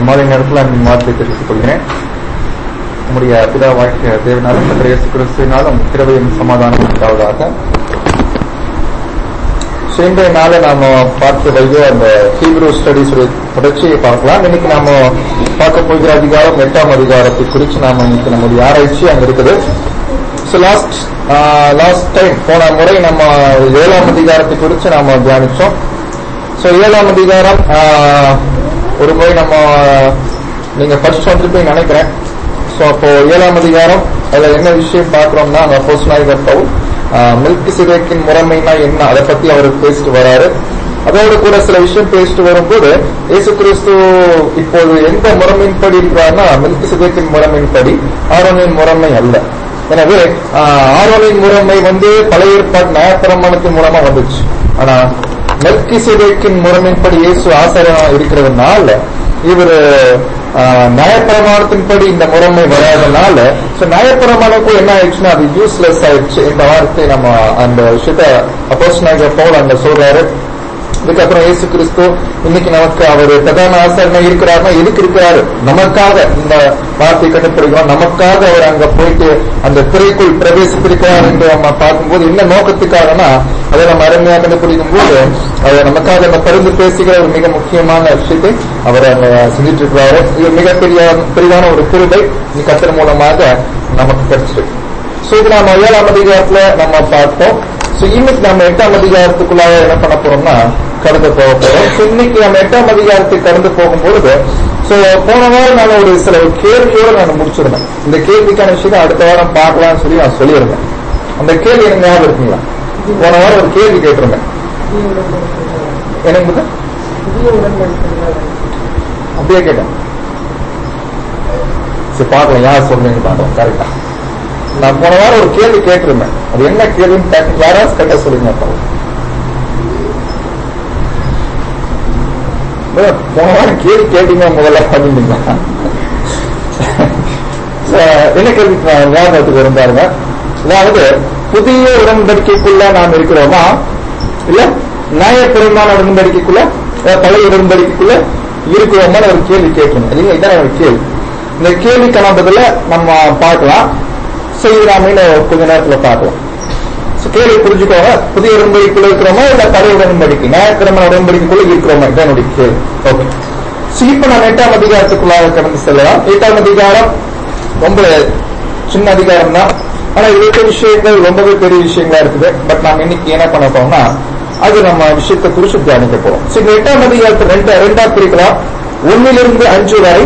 மாலை நேரத்தில் அந்த வார்த்தை தெரிவித்துக் கொள்கிறேன் நம்முடைய பிதா வாழ்க்கை தேவனாலும் கர்த்தர் இயேசு கிறிஸ்துவினாலும் கிருபையும் சமாதானம் உண்டாவதாக So, இன்றைய நாளை நாம பார்த்து வைத்து அந்த ஹீப்ரூ ஸ்டடிஸ் தொடர்ச்சியை பார்க்கலாம் இன்னைக்கு நாம பார்க்க போகிற அதிகாரம் எட்டாம் அதிகாரத்தை குறித்து நாம இன்னைக்கு நம்முடைய ஆராய்ச்சி அங்க இருக்குது ஸோ லாஸ்ட் லாஸ்ட் டைம் போன முறை நம்ம ஏழாம் அதிகாரத்தை குறித்து நாம தியானிச்சோம் ஸோ ஏழாம் அதிகாரம் ஆஹ், ஒரு முறை நம்ம நீங்க ஃபர்ஸ்ட் வந்துட்டு நினைக்கிறேன் ஸோ அப்போ ஏழாம் அதிகாரம் அதுல என்ன விஷயம் பார்க்கிறோம்னா அந்த போஸ்ட் நாயகர் பவுல் மில்கி சிதைக்கின் முறைமைனா என்ன அதை பத்தி அவர் பேசிட்டு வராரு அதோடு கூட சில விஷயம் பேசிட்டு வரும்போது இயேசு கிறிஸ்து இப்போது எந்த முறைமையின்படி இருக்கிறார்னா மில்கி சிதைக்கின் முறைமையின்படி ஆரோனின் முறைமை அல்ல எனவே ஆஹ், ஆரோனின் முறைமை வந்து பழைய ஏற்பாட்டு நியாயப்பிரமாணத்தின் மூலமா வந்துச்சு ஆனா மெல்கி சிதைக்கின் முறைமையின்படி இயேசு ஆசாரம் இருக்கிறதுனால இவர் நியாயப்பிரமாணத்தின்படி இந்த முறைமை வராதனால சோ நியாயப்பிரமாணக்கும் என்ன ஆயிடுச்சுன்னா அது யூஸ்லெஸ் ஆயிடுச்சு இந்த வார்த்தை நம்ம அந்த விஷயத்த அப்போஸ் நாயகர் பவுல் அங்க சொல்றாரு இதுக்கப்புறம் இயேசு கிறிஸ்து இன்னைக்கு நமக்கு அவர் பிரதான ஆசாரமா இருக்கிறாருன்னா எதுக்கு இருக்கிறாரு நமக்காக இந்த வார்த்தை கண்டுபிடிக்கிறோம் நமக்காக அவர் அங்க போயிட்டு அந்த திரைக்குள் பிரவேசித்திருக்கிறார் என்று நம்ம பார்க்கும்போது என்ன நோக்கத்துக்காகனா அதை நம்ம அருமையாக கண்டுபிடிக்கும் போது அவர் நமக்காக அந்த பரிந்து பேசுகிற ஒரு மிக முக்கியமான விஷயத்தை அவர் அங்க செஞ்சுட்டு இருக்கிறாரு இது மிகப்பெரிய பெரிதான ஒரு கிருபை இந்த கத்தர் மூலமாக நமக்கு கிடைச்சிருக்கு சோ இது நம்ம ஏழாம் அதிகாரத்துல நம்ம பார்த்தோம் சோ இன்னைக்கு நம்ம எட்டாம் அதிகாரத்துக்குள்ளாக என்ன பண்ண போறோம்னா கடந்து போக போறோம் சோ இன்னைக்கு நம்ம எட்டாம் அதிகாரத்தை கடந்து போகும்பொழுது சோ போன வாரம் நான் ஒரு சில ஒரு கேள்வியோட நான் முடிச்சிருந்தேன் இந்த கேள்விக்கான விஷயத்தை அடுத்த வாரம் பார்க்கலாம்னு சொல்லி நான் சொல்லியிருந்தேன் அந்த கேள்வி எனக்கு ஞாபகம் இருக்குங்களா போன வாரம் ஒரு கேள்வி கேட்டிருந்தேன் எனக்கு முதல் அப்படியே கேட்டேன் சரி பார்க்கலாம் யார் சொல்றீங்கன்னு பார்த்தோம் கரெக்டா நான் போன வாரம் ஒரு கேள்வி கேட்டிருந்தேன் அது என்ன கேள்வின்னு கேட்டு யாராவது கேட்ட சொல்லுங்க அப்போ முதல்ல போன வாரம் கேள்வி கேட்டீங்க முதல்ல பண்ணிட்டீங்களா So, என்ன கேள்வி நான் ஞாபகத்துக்கு இருந்தாருங்க அதாவது புதிய உடன்படிக்கைக்குள்ள நாம் இருக்கிறோமா இல்ல நியாயபெருமான உடன்படிக்கைக்குள்ள அஹ், பழைய உடன்படிக்கைக்குள்ள இருக்கிறோமான்னு ஒரு கேள்வி கேட்கணும் இல்லைங்க இதான் ஒரு கேள்வி இந்த கேள்விக்கான பதில நம்ம பார்க்கலாம் சரி நாம இன்னும் கொஞ்ச நேரத்துல பார்க்கலாம் So, கேள்வி புரிஞ்சுக்கோங்க புதிய உடன்படிக்கைக்குள்ள இருக்கிறோமா இல்ல பழைய உடன்படிக்கை ஞாயிற்றுக்கிழமை உடன்படிக்கைக்குள்ள இருக்கிறோமா இதான் என்னுடைய கேள்வி ஓகே So, இப்ப நான் எட்டாம் அதிகாரத்துக்குள்ளாக கடந்து செல்லலாம் எட்டாம் அதிகாரம் ரொம்ப சின்ன அதிகாரம் தான் ஆனா இது இருக்க விஷயங்கள் ரொம்பவே பெரிய விஷயங்களா இருக்குது பட் நாம இன்னைக்கு என்ன பண்ண போறோம்னா அது நம்ம விஷயத்தை குறிச்சு தியானிக்க போறோம் So, இந்த எட்டாம் அதிகாரத்தை ரெண்டு ரெண்டா பிரிக்கலாம் ஒன்னிலிருந்து அஞ்சு வரை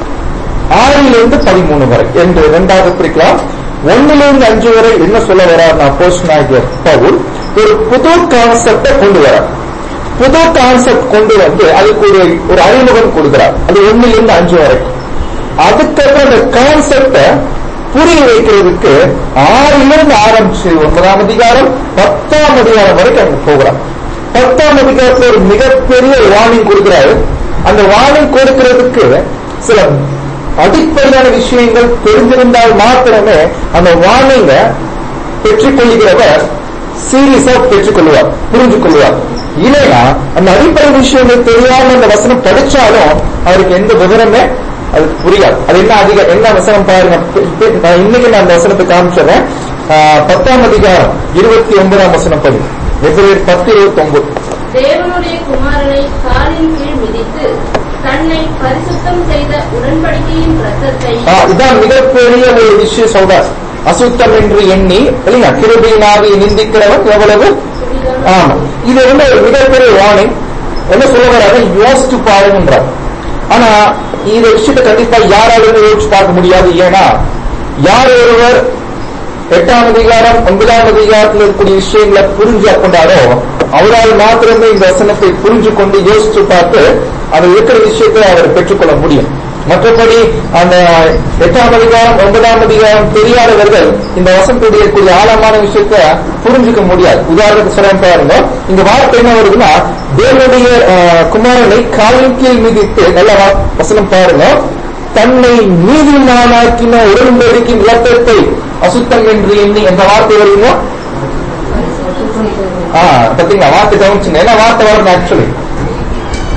ஆறிலிருந்து பதிமூணு வரை என்று இரண்டாவது பிரிக்கலாம் ஒன்னிலிருந்து அஞ்சு வரை என்ன சொல்ல வர்றாருன்னா போஸ்ட் நாயகர் பவுல் ஒரு புது கான்செப்டை கொண்டு வரார் புது கான்செப்ட் கொண்டு வந்து அதுக்கு ஒரு ஒரு அறிமுகம் கொடுக்கிறார் அது ஒன்னிலிருந்து அஞ்சு வரைக்கும் அதுக்கப்புறம் அந்த கான்செப்டை புரிய வைக்கிறதுக்கு ஆறிலிருந்து ஆரம்பிச்சு ஒன்பதாம் அதிகாரம் பத்தாம் அதிகாரம் வரைக்கும் அங்க போகிறார் பத்தாம் அதிகாரத்துல ஒரு மிகப்பெரிய வார்னிங் கொடுக்கிறாரு அந்த வார்னிங் கொடுக்கிறதுக்கு சில அடிப்படையான விஷயங்கள் தெரிஞ்சிருந்தால் மாத்திரமே அந்த வார்னிங்க பெற்றுக்கொள்கிறவர் சீரியஸா பெற்றுக்கொள்வார் புரிஞ்சு கொள்வார் இல்லைன்னா அந்த அடிப்படை விஷயங்கள் தெரியாம அந்த வசனம் படிச்சாலும் அவருக்கு எந்த விவரமே அது புரியாது அது என்ன அதிக என்ன வசனம் பாருங்க பி- பி- நான் இன்னைக்கு நான் அந்த வசனத்தை காமிச்சிடுறேன் ஆஹ், பத்தாம் அதிகாரம் இருபத்தி ஒன்பதாம் வசனம் படி எபிரேயர் பத்து இருபத்தி ஒன்பது தேவனுடைய குமாரனை காலின் கீழ் மிதித்து தன்னை பரிசுத்தம் செய்த உடன்படிக்கையின் ரத்தத்தை ஆஹ், இதான் மிகப்பெரிய ஒரு விஷயம் சொல்றார் அசுத்தம் என்று எண்ணி இல்லையா கிருபையினாவி நிந்திக்கிறவன் எவ்வளவு ஆமா இது வந்து ஒரு மிகப்பெரிய வார்னிங் என்ன சொல்ல வராது யோசிச்சு பாருங்கன்றார் ஆனா இந்த விஷயத்தை கண்டிப்பா யாராலுமே யோசிச்சு பார்க்க முடியாது ஏன்னா யார் ஒருவர் எட்டாம் அதிகாரம் ஒன்பதாம் அதிகாரத்தில் இருக்கக்கூடிய விஷயங்களை புரிஞ்சு கொண்டாரோ அவரால் மாத்திரமே இந்த வசனத்தை புரிஞ்சு கொண்டு யோசிச்சு பார்த்து அதில் இருக்கிற விஷயத்தை அவர் பெற்றுக்கொள்ள முடியும் மற்றபடி அந்த எட்டாம் அதிகாரம் ஒன்பதாம் அதிகாரம் தெரியாதவர்கள் இந்த வசனத்துடைய கூடிய ஆழமான விஷயத்தை புரிஞ்சுக்க முடியாது உதாரணத்துக்கு சொல்ல பாருங்க இந்த வார்த்தை என்ன வருதுன்னா தேவனுடைய அஹ், குமாரனை காலின் கீழ் மிதித்து நல்ல வா- வசனம் பாருங்க தன்னை நீதிமானாக்கின உடன்படிக்கையின் ரத்தத்தை அசுத்தம் என்று எண்ணி எந்த வார்த்தை வருவீங்க ஆ பாத்தீங்களா வார்த்தை கவனிச்சுங்க என்ன வார்த்தை வரும் ஆக்சுவலி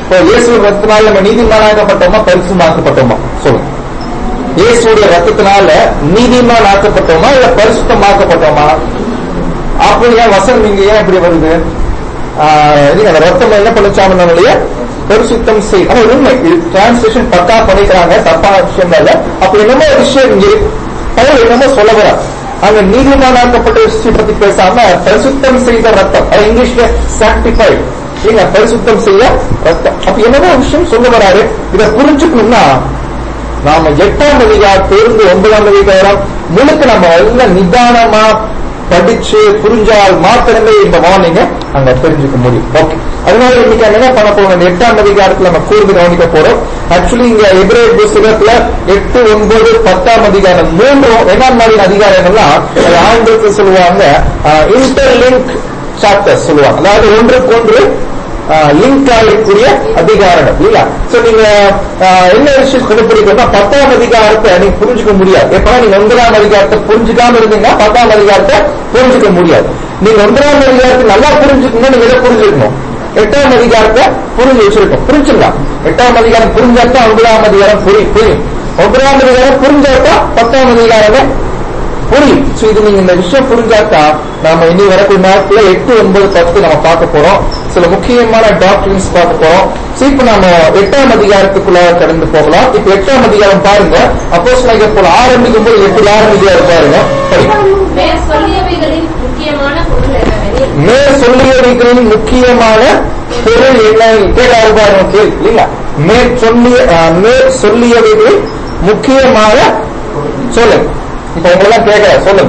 இப்போ இயேசு ரத்தத்தினால நம்ம நீதிமானாக்கப்பட்டோமா பரிசுமாக்கப்பட்டோமா சொல்லுங்க இயேசுடைய ரத்தத்தினால நீதிமான் ஆக்கப்பட்டோமா இல்ல பரிசுத்தமாக்கப்பட்டோமா அப்படி ஏன் வசனம் இங்க ஏன் இப்படி வருது ஆஹ் இது அந்த ரத்தம் என்ன பண்ணுச்சாம நம்மளைய பரிசுத்தம் செய் ஆனா உண்மை இது டிரான்ஸ்லேஷன் பக்கா பண்ணிக்கிறாங்க தப்பான விஷயம் இல்ல அப்ப என்னமோ ஒரு விஷயம் இங்க இருக்கு. பவுல் என்னமோ சொல்ல வர அங்க நீதிமானாக்கப்பட்ட விஷயம் பத்தி பேசாம பரிசுத்தம் செய்த ரத்தம் அது இங்கிலீஷ்ல சாக்டிஃபைட் இல்லைங்க பரிசுத்தம் செய்ய ரத்தம் அப்ப என்னமோ ஒரு விஷயம் சொல்ல வராரு இதை புரிஞ்சுக்கணும்னா நாம எட்டாம் அதிகாரத்திலிருந்து ஒன்பதாம் அதிகாரம் முழுக்க நம்ம எல்லாம் நிதானமா படிச்சு புரிஞ்சால் மாத்திரமே இந்த வார்னிங்க அங்க தெரிஞ்சுக்க முடியும் ஓகே அதனால இன்னைக்கு நம்ம என்ன பண்ண போறோம் இந்த எட்டாம் அதிகாரத்துல நம்ம கூர்ந்து கவனிக்க போறோம் ஆக்சுவலி இங்க எபிரே புஸ்தகத்துல எட்டு ஒன்பது பத்தாம் அதிகாரம் மூன்றும் என்ன மாதிரி அதிகாரங்கள்லாம் அது ஆங்கிலத்தில் சொல்லுவாங்க இன்டர்லிங்க் சாப்டர் சொல்லுவாங்க அதாவது ஒன்றுக்கு ஒன்று லிங்க் ஆகக்கூடிய அதிகாரம் இல்லையா சோ நீங்க ஆஹ், என்ன விஷயம் கண்டுபிடிக்கணும்னா பத்தாம் அதிகாரத்தை நீங்க புரிஞ்சுக்க முடியாது எப்ப நீங்க ஒன்பதாம் அதிகாரத்தை புரிஞ்சுக்காம இருந்தீங்கன்னா பத்தாம் அதிகாரத்தை புரிஞ்சுக்க முடியாது நீங்க ஒன்பதாம் அதிகாரத்தை நல்லா புரிஞ்சுக்கணும் நீங்க எதை புரிஞ்சுக்கணும் எட்டாம் அதிகாரத்தை புரிஞ்சு வச்சிருக்கோம் புரிஞ்சுக்கலாம் எட்டாம் அதிகாரம் புரிஞ்சாதான் ஒன்பதாம் அதிகாரம் புரியும் புரியும் ஒன்பதாம் அதிகாரம் புரிஞ்சாதான் பத்தாம் அதிகாரமே புரியும் சோ இது நீங்க இந்த விஷயம் புரிஞ்சாக்கா நாம இனி வரக்கூடிய நாட்கள எட்டு ஒன்பது பத்து நம்ம பார்க்க போறோம் சில முக்கியமான டாக்டரின்ஸ் பார்க்க போறோம் சோ இப்ப நாம எட்டாம் அதிகாரத்துக்குள்ள கடந்து போகலாம் இப்ப எட்டாம் அதிகாரம் பாருங்க அப்போஸ் போல ஆரம்பிக்கும் போது எப்படி ஆரம்பிக்கிறாரு பாருங்க சரி மேற் சொல்லியவைகளின் முக்கியமான பொருள் என்னவெனில் மேற் சொல்லியவைகளின் முக்கியமான பொருள் என்ன கேட்டாரு பாருங்க கேள்வி இல்லைங்களா மேற் சொல்லிய அஹ், மேற் சொல்லியவைகளின் முக்கியமான சொல்லுங்க இப்ப உங்களெல்லாம் கேட்கிற சொல்லுங்க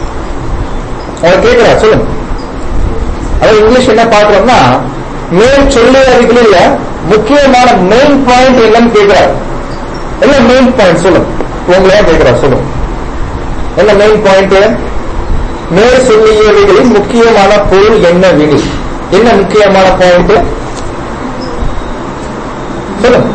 அவர் கேட்கிறா சொல்லுங்க அதாவது இங்கிலீஷ் என்ன பாக்குறோம்னா மேல் சொல்லியவைகளில் முக்கியமான மெயின் பாயிண்ட் என்னன்னு கேட்கிறார் என்ன மெயின் பாயிண்ட் சொல்லுங்க உங்களே கேட்கிறா சொல்லுங்க என்ன மெயின் பாயிண்ட் மேல் சொல்லியவைகளின் முக்கியமான பொருள் என்ன வினி என்ன முக்கியமான பாயிண்ட் சொல்லுங்க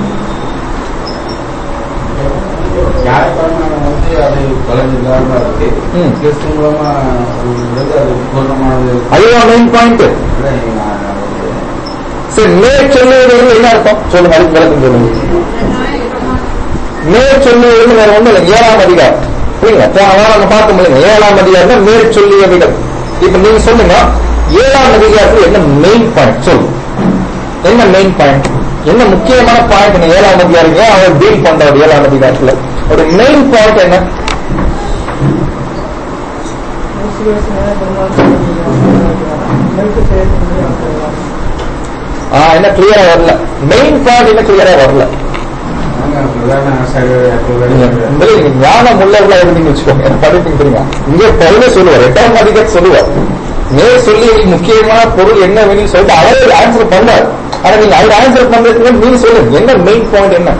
யாழ்ப்பாணம் வந்து அது பலன் இல்லாம இருக்கு ம். கிறிஸ்து மூலமா உள்ளது அது பூர்ணமானது அதுதான் மெயின் பாயிண்ட் இல்லை, நான் வந்து சரி மேல் சொல்லுவதில் என்ன அர்த்தம் சொல்லுங்க அதுக்கு விளக்கம் சொல்லுங்க மேல் சொல்லுவது வேற ஒண்ணு இல்லை ஏழாம் அதிகாரம் புரியுங்க போன வாரம் நம்ம பார்க்க முடியுங்க ஏழாம் அதிகாரம் மேல் சொல்லியவைகள் இப்ப நீங்க சொல்லுங்க ஏழாம் அதிகாரத்துல என்ன மெயின் பாயிண்ட் சொல்லுங்க என்ன மெயின் பாயிண்ட் என்ன முக்கியமான பாயிண்ட் ஏழாம் அதிகாரம் ஏன் அவர் டீல் பண்றாரு ஏழாம் அதிகாரத்துல ஒரு மெயின் பாயிண்ட் என்ன ஆ, என்ன கிளியரா வரல மெயின் பாயிண்ட் என்ன கிளியரா வரல நாங்க பிரதான ஆசாரியர் நீங்க உண்மையிலே நீங்க ஞானம் உள்ளவர்களா இருந்தீங்க வச்சுக்கோங்க எனக்கு படிப்பீங்க தெரியுமா இங்கே பவுலே சொல்லுவார் எட்டாம் அதிகாரம் சொல்லுவார் மேல் சொல்லி முக்கியமான பொருள் என்ன வேணும்னு சொல்லிட்டு அவரே ஆன்சர் பண்ணார் ஆனா நீங்க அவர் ஆன்சர் பண்றதுக்கு முன்னாடி நீங்க சொல்லுங்க என்ன மெயின் பாயிண்ட் என்ன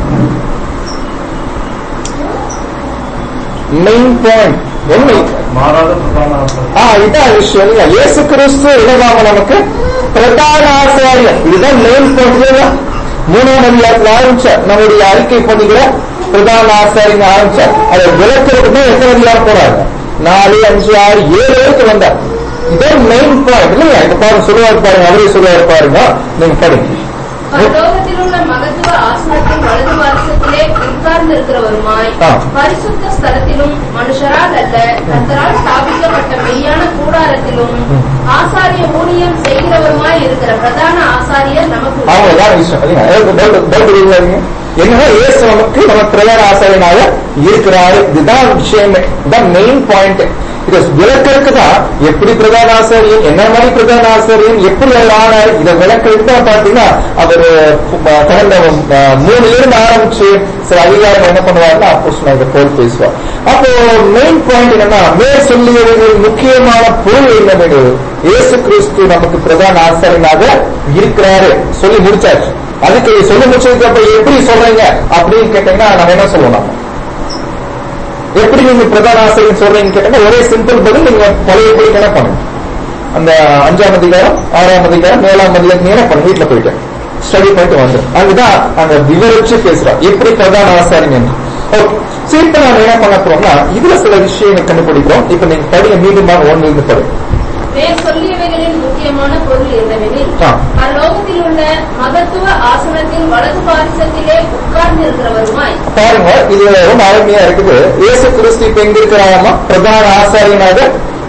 மெயின் பாயிண்ட் என்ன மாறாத பிரதான ஆசாரியர் ஆ இதான் விஷயம் இல்லையா இயேசு கிறிஸ்து என்னவாங்க நமக்கு பிரதான ஆசாரியர் இதுதான் மெயின் பாயிண்ட் மூணாம் அதிகாரத்தில் ஆரம்பிச்சார் நம்முடைய அறிக்கை பண்ணிக்கிற பிரதான ஆசாரிங்க ஆரம்பிச்சார் அதை விளக்கிறதுக்கு தான் எத்தனை அதிகாரம் போறாங்க நாலு அஞ்சு ஆறு ஏழு வரைக்கும் வந்தார் இதான் மெயின் பாயிண்ட் இல்லையா இப்ப பாருங்க சொல்லுவார் பாருங்க அவரே சொல்லுவார் பாருங்க நீங்க படிங்க பரலோகத்தில் உள்ள மகத்துவ ஆசனத்தின் வலது வாரசத்திலே உட்கார்ந்து இருக்கிறவருமாய் ஆ. பரிசுத்த ஸ்தலத்திலும் மனுஷரால் அல்ல கர்த்தரால் ஸ்தாபிக்கப்பட்ட மெய்யான கூடாரத்திலும் ஆசாரிய ஊழியம் செய்கிறவருமாய் இருக்கிற பிரதான ஆசாரியர் நமக்கு அவங்க தான் விஷயம் இல்லையா? எனக்கு doubt- doubt இருக்காதுங்க. என்னன்னா இயேசு நமக்கு நம்ம பிரதான ஆசாரியனாக இருக்கிறாரு இதுதான் விஷயமே இதுதான் மெயின் பாயிண்ட் இதை விளக்கறதுக்கு தான் எப்படி பிரதான ஆசாரியன் என்ன மாதிரி பிரதான ஆசாரியன் எப்படி அவர் ஆனார் இதை விளக்கறதுக்கு தான் பாத்தீங்கன்னா அவர் அஹ், கடந்த அஹ், மூணு இருந்து ஆரம்பிச்சு சில அதிகாரம் என்ன பண்ணுவாருன்னா அப்போ இதை போல் பேசுவார் அப்போ மெயின் பாயிண்ட் என்னன்னா மேல் சொல்லியவர்கள் முக்கியமான பொருள் என்னவென்று இயேசு கிறிஸ்து நமக்கு பிரதான ஆசாரியனாக இருக்கிறாரு சொல்லி முடிச்சாச்சு அதுக்கு சொல்லி முடிச்சதுக்கு அப்புறம் எப்படி சொல்றீங்க அப்படின்னு கேட்டீங்கன்னா நம்ம என்ன சொல்லுவோம் நாம? எப்படி நீங்க பிரதான ஆசிரியர் சொல்றீங்கன்னு கேட்டீங்கன்னா ஒரே சிம்பிள் பதில் நீங்க பழைய போய் என்ன பண்ணுங்க அந்த அஞ்சாம் அதிகாரம் ஆறாம் அதிகாரம் ஏழாம் அதிகாரம் நேரம் பண்ண வீட்டுல போயிட்டு ஸ்டடி பண்ணிட்டு வந்து அங்கதான் அங்க விவரிச்சு பேசுறோம் எப்படி பிரதான ஆசாரிங்க ஓகே சரி இப்ப நாம என்ன பண்ண போறோம்னா இதுல சில விஷயங்கள் கண்டுபிடிக்கிறோம் இப்ப நீங்க படிங்க மீண்டும் ஒன்னு இருந்து படி மேற் சொல்லியவைகளின் முக்கியமான முக்கியமான பொருள் என்னவெனில் ஆ. பரலோகத்தில் உள்ள மகத்துவ ஆசனத்தின் வலது பாரிசத்திலே உட்கார்ந்து இருக்கிறவருமாய் பாருங்க இது ரொம்ப அருமையா இருக்குது இயேசு கிறிஸ்து இப்ப எங்க இருக்கிறாராமா பிரதான ஆசாரியனாக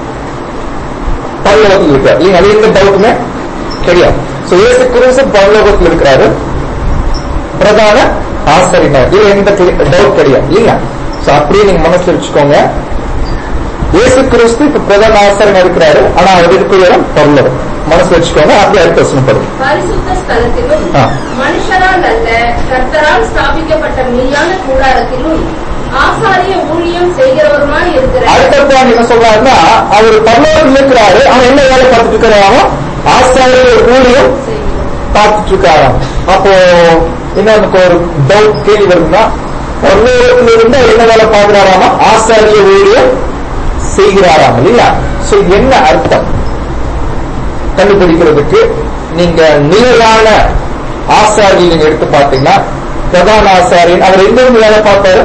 பரலோகத்தில் இருக்கார் இல்லைங்க அது எந்த டவுட்டுமே கிடையாது சோ இயேசு கிறிஸ்து பரலோகத்தில் இருக்கிறாரு பிரதான ஆசாரியனாக இது எந்த டவுட் கிடையாது இல்லைங்க சோ அப்படியே நீங்க மனசுல வச்சுக்கோங்க இயேசு கிறிஸ்து இப்ப பிரதான ஆசாரியனா இருக்கிறாரு ஆனா அவர் இருக்கிற இடம் பரலோகம் மனசுல வச்சுக்கோங்க அப்படியே அடுத்த வசனம் படும் பரிசுத்த ஸ்தலத்திலும் ஆ. மனுஷரால் அல்ல கர்த்தரால் ஸ்தாபிக்கப்பட்ட மெய்யான கூடாரத்திலும் ஆசாரிய ஊழியம் செய்கிறவருமாய் இருக்கிற அடுத்த என்ன சொல்றாருன்னா அவர் பரலோகத்தில் இருக்கிறாரு ஆனா என்ன வேலை பார்த்துட்டு இருக்கிறாராம் ஆசாரிய ஊழியம் பார்த்துட்டு இருக்காராம் அப்போ என்ன நமக்கு ஒரு டவுட் கேள்வி வருதுன்னா பரலோகத்தில் இருந்து அவர் என்ன வேலை பார்க்கிறாராமா ஆசாரிய ஊழியம் செய்கிறாராம் இல்லையா சோ இது என்ன அர்த்தம் கண்டுபிடிக்கிறதுக்கு நீங்க நிழலான ஆசாரியை நீங்க எடுத்து பார்த்தீங்கன்னா பிரதான ஆசாரியன் அவர் எங்க இருந்து வேலை பார்த்தாரு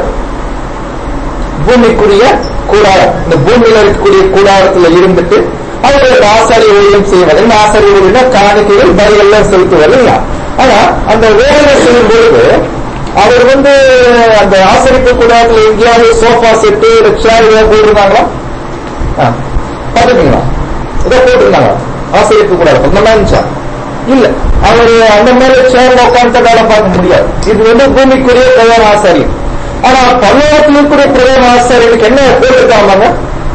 பூமிக்குரிய கூடாரம் இந்த பூமியில இருக்கக்கூடிய கூடாரத்துல இருந்துட்டு அவர்களுக்கு ஆசாரிய ஊழியம் செய்வது என்ன ஆசாரிய ஊழியம்னா காணிக்கைகள் பலிகள்லாம் செலுத்துவது இல்லையா ஆனா அந்த வேலை செய்யும் பொழுது அவர் வந்து அந்த ஆசரிப்பு கூடாரத்துல எங்கேயாவது சோஃபா செட்டு சேர் ஏதாவது போட்டிருந்தாங்களா ஆ, பாத்துக்கீங்களா ஏதோ போட்டிருந்தாங்க ஆசிரியப்பு கூடாது அந்த மாதிரி இருந்துச்சா இல்ல அவர் அந்த மாதிரி சேர்ல உட்காந்து வேலை பார்க்க முடியாது இது வந்து பூமிக்குரிய பிரதான ஆசாரியம் ஆனா பல்லவத்தில் இருக்கக்கூடிய பிரதான ஆசாரியனுக்கு என்ன போட்டிருக்காங்க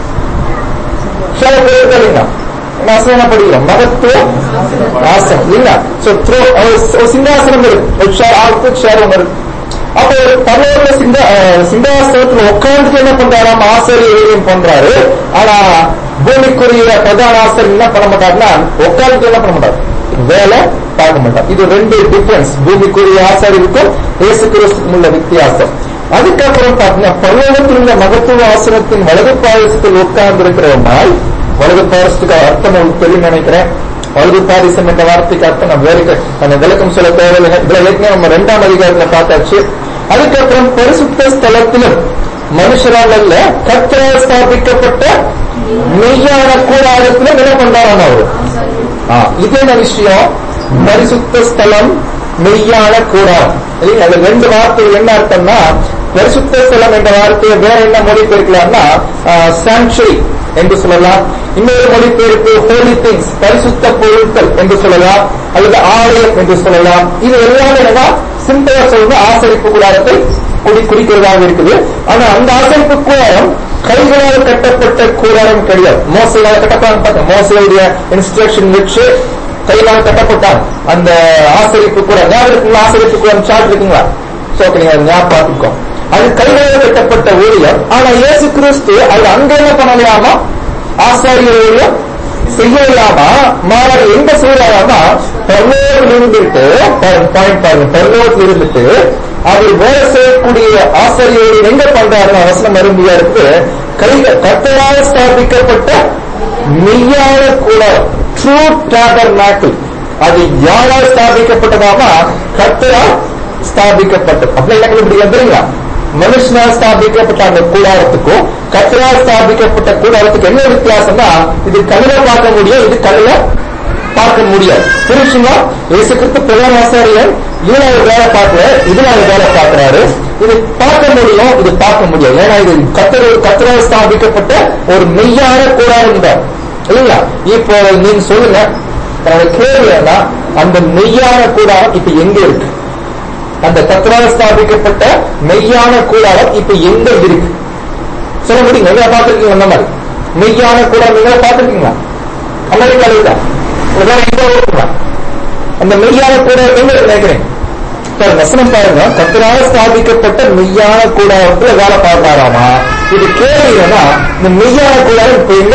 சேர் போட்டிருக்காங்க ஆசனம் படிக்கிறோம் மகத்துவ ஆசனம் இல்ல சோ த்ரோ ஒரு சிங்காசனம் இருக்கு ஒரு chair, ஆளுக்கு சேர் ஒன்று இருக்கு அப்போ பல்லவர்ல சிங்க அஹ், சிங்காசனத்துல உட்கார்ந்துட்டு என்ன பண்றாராம் ஆசிரியர் ஊழியம் பண்றாரு ஆனா பூமிக்குரிய பிரதான ஆசிரியர் என்ன பண்ண மாட்டாருன்னா உட்கார்ந்துட்டு என்ன பண்ண மாட்டாரு வேலை பார்க்க மாட்டார் இது ரெண்டு டிஃபரன்ஸ் பூமிக்குரிய ஆசாரியருக்கும் இயேசு கிறிஸ்துக்கும் உள்ள வித்தியாசம் அதுக்கப்புறம் பாத்தீங்கன்னா பல்லவத்தில் உள்ள மகத்துவ ஆசனத்தின் வலது பாயசத்தில் உட்கார்ந்து இருக்கிறவனால் வலது பாயசத்துக்கு அர்த்தம் உங்களுக்கு தெரியும் நினைக்கிறேன் வலது பாரிசம் என்ற வார்த்தைக்கு அர்த்தம் நம்ம வேலைக்கு நம்ம விளக்கம் சொல்ல தேவையில்லை இதுல ஏற்கனவே நம்ம ரெண்டாம் அதிகாரத்துல பார்த்தாச்சு அதுக்கப்புறம் பரிசுத்த ஸ்தலத்திலும் மனுஷரால் அல்ல கர்த்தரால் ஸ்தாபிக்கப்பட்ட மெய்யான கூடாரத்திலும் என்ன பண்றாராம் அவரு ஆ, இது என்ன விஷயம் பரிசுத்த ஸ்தலம் மெய்யான கூடாரம் இல்லையா? அதுல ரெண்டு வார்த்தைகள் என்ன அர்த்தம்னா பரிசுத்த ஸ்தலம் என்ற வார்த்தையை வேற என்ன மொழிபெயர்க்கலாம்னா சாங்சுரி என்று சொல்லலாம் இன்னொரு மொழிபெயர்ப்பு ஹோலி திங்ஸ் பரிசுத்த பொருட்கள் என்று சொல்லலாம் அல்லது ஆலயம் என்று சொல்லலாம் இது எல்லாமே என்னன்னா சிம்பிளா சொல்றது ஆசரிப்பு கூடாரத்தை குடி குறிக்கிறதாக இருக்குது ஆனா அந்த ஆசரிப்பு கூடாரம் கைகளால் கட்டப்பட்ட கூடாரம் கிடையாது மோசையால் கட்டப்பட்டாங்க பார்த்தா மோசையுடைய இன்ஸ்ட்ரக்ஷன் வச்சு கைகளால் கட்டப்பட்டாங்க அந்த ஆசரிப்பு கூட ஞாபகம் இருக்குங்களா ஆசரிப்பு கூட சார்ட் இருக்குங்களா சோ நீங்க அதை ஞாபகம் பார்த்துக்கோ அது கைகளால் கட்டப்பட்ட ஊழியம் ஆனா இயேசு கிறிஸ்து அது அங்க என்ன பண்ணலையாமா ஆசாரிய ஊழியம் செய்யலாமா மாறாக எங்க செய்யலாமா பரலோகத்தில் இருந்துட்டு பாயிண்ட் பாருங்க பரலோகத்தில் இருந்துட்டு அவர் வேலை செய்யக்கூடிய ஆசிரியர்கள் எங்க பண்றாருன்னு வசனம் அருமையா இருக்கு கைக கத்தரால் ஸ்தாபிக்கப்பட்ட மெய்யான கூடாரம் ட்ரூ டேபர் அது யாரால் ஸ்தாபிக்கப்பட்டதாமா கத்தரால் ஸ்தாபிக்கப்பட்டது அப்படி என்ன கண்டுபிடிக்கலாம் தெரியுங்களா மனுஷனால் ஸ்தாபிக்கப்பட்ட அந்த கூடாரத்துக்கும் கத்தரால் ஸ்தாபிக்கப்பட்ட கூடாரத்துக்கு என்ன வித்தியாசம்னா இது கண்ணில பார்க்க முடியும் இது கண்ணில பார்க்க முடியாது புரிச்சுங்களா இயேசு கிறிஸ்து பிரதான ஆசாரியர் இதுல அவர் வேலை பார்க்கல இதுல அவர் வேலை பார்க்கிறாரு இது பார்க்க முடியும் இது பார்க்க முடியாது ஏன்னா இது கத்தர் கத்தரால் ஸ்தாபிக்கப்பட்ட ஒரு மெய்யான கூடாரம் தான் இல்லைங்களா இப்போ நீங்க சொல்லுங்க என்னோட கேள்வி என்ன அந்த மெய்யான கூடாரம் இப்ப எங்க இருக்கு அந்த கத்தரால் ஸ்தாபிக்கப்பட்ட மெய்யான கூடாரம் இப்ப எங்க இருக்கு சொல்ல முடியும் எங்க பார்த்திருக்கீங்க அந்த மாதிரி மெய்யான கூடாரம் எங்க பார்த்திருக்கீங்களா அமெரிக்கால இருக்கா இல்ல வேற எங்க இருக்குங்களா அந்த மெய்யான கூடாரம் எங்க இருக்கு நினைக்கிறேன் சார் வசனம் பாருங்க கத்தரால் ஸ்தாபிக்கப்பட்ட மெய்யான கூடாரத்துல வேலை பார்க்கறாராமா இது கேள்வி என்னன்னா இந்த மெய்யான கூடாரம் இப்ப எங்க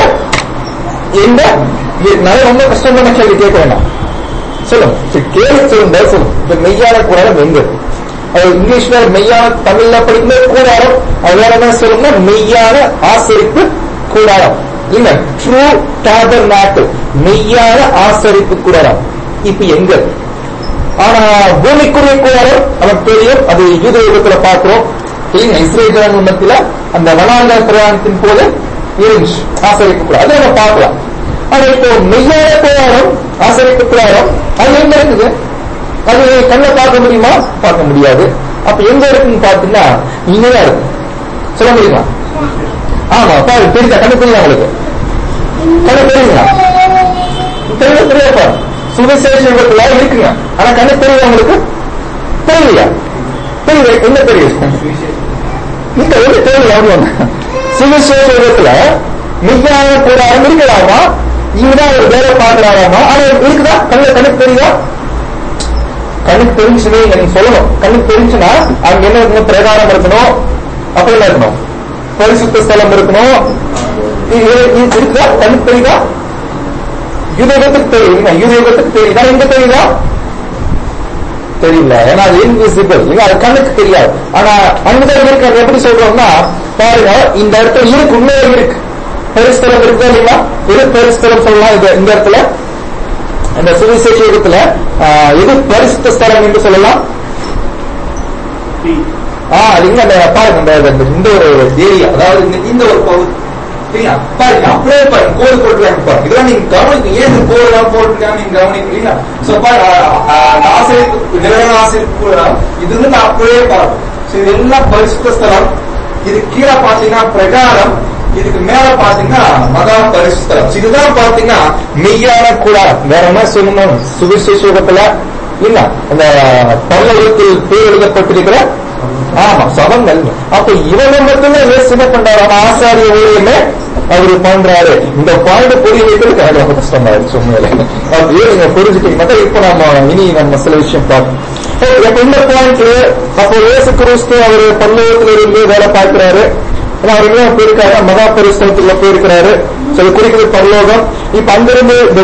எங்க இது நிறைய ரொம்ப கஷ்டமான கேள்வி கேட்க வேண்டாம் சொல்லுங்க சரி, கேள்வி சொல்லுங்க சொல்லுங்க இந்த மெய்யான கூடாரம் எங்க இருக்கு? அது இங்கிலீஷ்ல மெய்யான தமிழ்ல படிக்கும்போது கூடாரம் அது வேற என்ன சொல்லுங்க மெய்யான ஆசரிப்பு கூடாரம் இல்ல ட்ரூ டேபர் மெய்யான ஆசரிப்பு கூடாரம் இப்ப எங்க இருக்கு? ஆனா பூமிக்குரிய கூடாரம் நமக்கு தெரியும் அது யூத யுகத்துல பார்க்கிறோம் இல்லைங்க இஸ்ரேல் ஜனங்கள் மத்தியில அந்த வனாந்த பிரயாணத்தின் போது இருந்துச்சு ஆசரிப்பு கூட அதை நம்ம பார்க்கலாம் ஆனா இப்போ மெய்யான கூடாரம் ஆசிரியப்பு கூடாரம் அது எங்க இருக்குது அது கண்ணை பார்க்க முடியுமா பார்க்க முடியாது அப்ப எங்க இருக்குன்னு பாத்தீங்கன்னா இங்கதான் இருக்கு சொல்ல முடியுமா ஆமா பாரு தெரியுதா கண்ணு தெரியுதா உங்களுக்கு கண்ணு தெரியுங்களா தெரியல தெரியாப்பா சுவிசேஷ யுகத்துல இருக்குங்க ஆனா கண்ணு தெரியுதா உங்களுக்கு தெரியலையா தெரியுது என்ன தெரியுது இந்த ஒரு தெரியல அவ்வளவு சுவிசேஷ யுகத்துல மெய்யான கூடாரம் இருக்கலாமா இங்கதான் ஒரு வேலை பார்க்கலாமா ஆனா இருக்குதா கண்ணு கண்ணுக்கு தெரியுதா கண்ணுக்கு தெரிஞ்சுன்னு நீங்க சொல்லணும் கண்ணுக்கு தெரிஞ்சுன்னா அங்க என்ன இருக்கணும் பிரகாரம் இருக்கணும் அப்படி என்ன இருக்கணும் பரிசுத்த ஸ்தலம் இருக்கணும் இது இது இருக்குதா கண்ணுக்கு தெரியுதா யுதகத்துக்கு தெரியுதுங்க யுதகத்துக்கு தெரியுதா எங்க தெரியுதா தெரியல ஏன்னா அது இன்விசிபிள் இல்லைங்க அது கண்ணுக்கு தெரியாது ஆனா அங்கதான் இருக்கு அது எப்படி சொல்றோம்னா பாருங்க இந்த இடத்துல இருக்கு உண்மையா இருக்கு பெருஸ்தலம் இருக்குதா இல்லைங்களா இது பெருஸ்தலம் சொல்லலாம் இது இந்த இடத்துல இந்த சுவிசேஷ யுகத்துல ஆஹ், எது பரிசுத்த ஸ்தலம் என்று சொல்லலாம் ஆ அதுங்க அந்த பாருங்க இந்த இந்த- இந்த ஒரு ஏரியா அதாவது இந்த- இந்த ஒரு பகுதி சரியா பாருங்க அப்படியே பாருங்க கோடு போட்டுருக்காங்க பாருங்க இதெல்லாம் நீங்க கவனிக்க ஏன் இந்த கோடு எல்லாம் போட்டுருக்காங்க நீங்க கவனிக்கிறீங்க சோ பாருங்க ஆசிரியர் நிலவர ஆசிரியர் கூட இது வந்து நான் அப்படியே பாருங்க So, இது எல்லாம் பரிசுத்த ஸ்தலம் இது கீழே பாத்தீங்கன்னா பிரகாரம் இதுக்கு மேல பாத்தீங்கன்னா மகா பரிசுத்தலம் So, இதுதான் பாத்தீங்கன்னா மெய்யான கூடாரம் வேற என்ன சொல்லணும் சுவிசேஷத்துல இல்ல அந்த பல்லவத்தில் பேர் எழுதப்பட்டிருக்கிற ஆமா சபங்கள் அப்ப இவங்க மட்டுமே இயேசு என்ன பண்றாரு அவன் ஆசாரிய ஊழியமே அவரு பண்றாரு இந்த பாயிண்ட் புரிய வைக்கிறது எனக்கு ரொம்ப கஷ்டமா இருக்கு உண்மையில அப்படியே நீங்க புரிஞ்சுட்டீங்கன்னா இப்ப நம்ம இனி நம்ம சில விஷயம் பார்ப்போம் Okay, அப்ப இந்த பாயிண்ட் அப்போ இயேசு கிறிஸ்து அவர் பல்லவத்தில் இருந்து வேலை பார்க்கிறாரு ஆனா அவர் எங்க போயிருக்காரு மகா பரிசுத்தலத்துல போயிருக்கிறாரு So, இது குறிக்கிறது பரலோகம் இப்ப அங்கிருந்து இந்த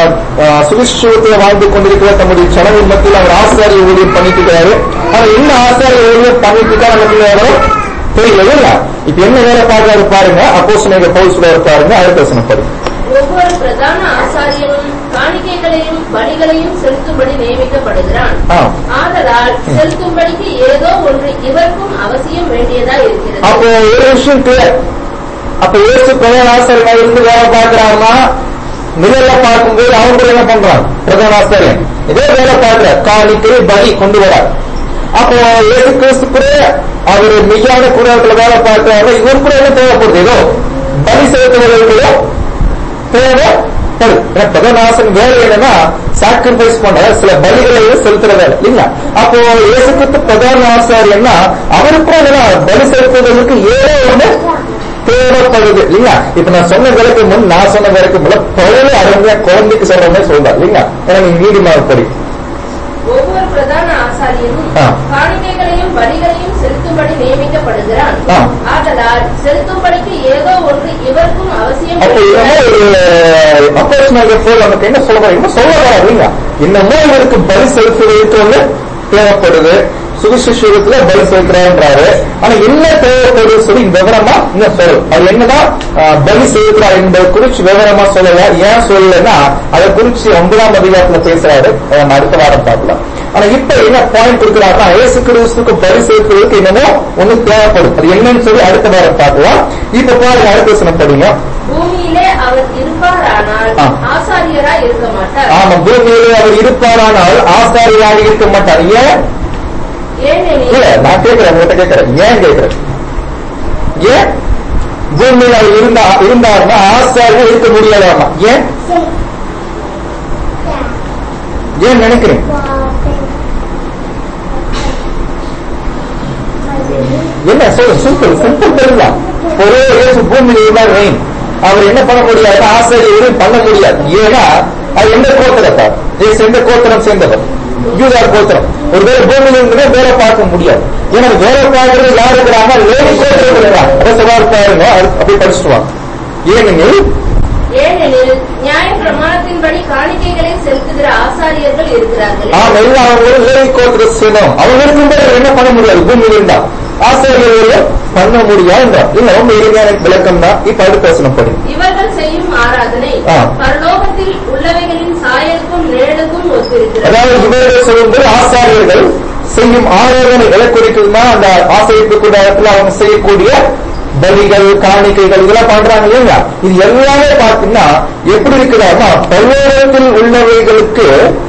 சுவிசுவத்துல வாழ்ந்து கொண்டிருக்கிற தம்முடைய சடங்கு மத்தியில் அவர் ஆசாரிய ஊழியம் பண்ணிட்டு இருக்காரு ஆனா என்ன ஆசாரிய ஊழியம் பண்ணிட்டு இருக்கா நமக்கு நேரம் தெரியல இல்ல இப்ப என்ன வேலை பார்க்கறாரு பாருங்க அப்போ சொன்ன பவுல் சொல்லுவார் பாருங்க அடுத்த வசனம் பாருங்க ஒவ்வொரு பிரதான ஆசாரியனும் காணிக்கைகளையும் பலிகளையும் செலுத்தும்படி நியமிக்கப்படுகிறான் ஆ. ஆதலால் செலுத்தும்படிக்கு ஏதோ ஒன்று இவருக்கும் அவசியம் வேண்டியதா இருக்கிறது அப்போ ஒரு விஷயம் கிளியர் அப்ப இயேசு பிரதான ஆசிரியர் இருந்து வேலை பார்க்கிறாருன்னா நிழல்ல பார்க்கும்போது அவங்க என்ன பண்றாங்க பிரதான ஆசிரியர் இதே வேலை பார்க்கிற காணிக்கை பலி கொண்டு வரார் அப்போ இயேசு கிறிஸ்து கூட அவர் மெய்யான குடும்பத்துல வேலை பார்க்கிறாரு இவர் கூட என்ன தேவைப்படுது ஏதோ பலி செலுத்துவதற்கு தேவைப்படும் ஏன்னா பிரதானாசன் வேலை என்னன்னா சாக்ரிஃபைஸ் பண்ற சில பலிகளை செலுத்துற வேலை இல்லைங்களா அப்போ இயேசுக்கு பிரதான ஆசாரியன்னா அவருக்கும் என்னன்னா பலி செலுத்துவதற்கு ஏதோ ஒண்ணு தேவைப்படுது இல்லைங்களா இப்ப நான் சொன்ன விலைக்கு முன் நான் சொன்ன விலைக்கு முன் பழைய அருமையா குழந்தைக்கு சொல்ற மாதிரி சொல்றா இல்லைங்களா ஏன்னா நீங்க நீதிமாக படி ஒவ்வொரு பிரதான ஆசாரியனும் ஆ. காணிக்கைகளையும் பலிகளையும் செலுத்தும்படி நியமிக்கப்படுகிறான் ஆ. ஆதலால் செலுத்தும்படிக்கு ஏதோ ஒன்று இவருக்கும் அவசியம் அப்போ வேண்டியதா இன்னமும் ஒரு அப்போஸ்தலனாகிய பவுல் நமக்கு என்ன சொல்ல போறாங்க இன்னும் சொல்ல வராரு இல்லைங்களா இன்னமும் இவருக்கு பலி செலுத்துவதற்கு ஒண்ணு தேவைப்படுது சுவிசேஷத்துல பலி செலுத்துறாரு ஆனா என்ன தேவைப்படுது சொல்லி விவரமா இன்னும் சொல்லு அது என்னதான் ஆஹ், பலி செலுத்துறாரு என்பதை குறிச்சு விவரமா சொல்லல ஏன் சொல்லலைன்னா அதை குறிச்சு ஒன்பதாம் அதிகாரத்துல பேசுறாரு அதை நம்ம அடுத்த வாரம் பார்க்கலாம் ஆனா இப்ப என்ன பாயிண்ட் கொடுக்குறாருன்னா இயேசு கிறிஸ்துக்கு பலி செலுத்துவதற்கு என்னமோ ஒண்ணு தேவைப்படும் அது என்னன்னு சொல்லி அடுத்த வாரம் பார்க்கலாம் இப்ப பாருங்க அடுத்த வசனம் படிங்க பூமியிலே அவர் இருப்பாரானால் ஆ. ஆசாரியரா இருக்க மாட்டார் ஆமா பூமியிலே அவர் இருப்பாரானால் ஆசாரியாக இருக்க மாட்டார் ஏன் இல்ல ஏனெனில் நான் கேட்கிறேன் உங்ககிட்ட கேட்கிறேன் ஏன் கேட்கிறேன் ஏன் பூமியில அவர் இருந்தா இருந்தாருன்னா ஆசாரியா இருக்க முடியாதாமா ஏன் ஏன் நினைக்கிறேன் என்ன சொல்லு சிம்பிள் சிம்பிள் தெரியுமா ஒரே இயேசு பூமியில இருந்தார் வெயின் அவர் என்ன பண்ண முடியாது ஆசிரியர் பண்ண முடியாது ஏன்னா அது எந்த கோத்திரத்தார் இயேசு எந்த கோத்திரம் சேர்ந்தவர் யூதார் கோத்திரம் ஒரு வேலை பூமியில இருந்தே வேலை பார்க்க முடியாது ஏன்னா வேலை பார்க்கறது யார் இருக்கிறாங்க லேடி கோத்திரம் இருக்கிறாங்க அதை சவால் பாருங்க அது அப்படி படிச்சுட்டு வாங்க ஏனெனில் ஏனெனில் நியாய பிரமாணத்தின்படி காணிக்கைகளை செலுத்துகிற ஆசாரியர்கள் இருக்கிறார்கள் ஆமா இல்ல அவங்க லேடி கோத்திரம் சேர்ந்தவங்க அவங்க இருக்கும்போது என்ன பண்ண முடியாது பூமியில இருந்தா ஆசிரியர்கள் பண்ண முடியாது இல்ல ரொம்ப எளிமையான விளக்கம் தான் இப்ப அடுத்த வசனம் படி இவர்கள் செய்யும் ஆராதனை ஆ. பரலோகத்தில் உள்ளவைகளின் சாயலுக்கும் நிழலுக்கும் ஒத்திருக்கிறது அதாவது இவர்கள் சொல்லும்போது ஆசாரியர்கள் செய்யும் ஆராதனை எதை குறிக்குதுன்னா அந்த ஆசிரியப்பு கூடாரத்தில் அவங்க செய்யக்கூடிய பலிகள் காணிக்கைகள் இதெல்லாம் பண்றாங்க இல்லையா இது எல்லாமே பார்த்தீங்கன்னா எப்படி இருக்குதாமா பல்லோகத்தில் உள்ளவைகளுக்கு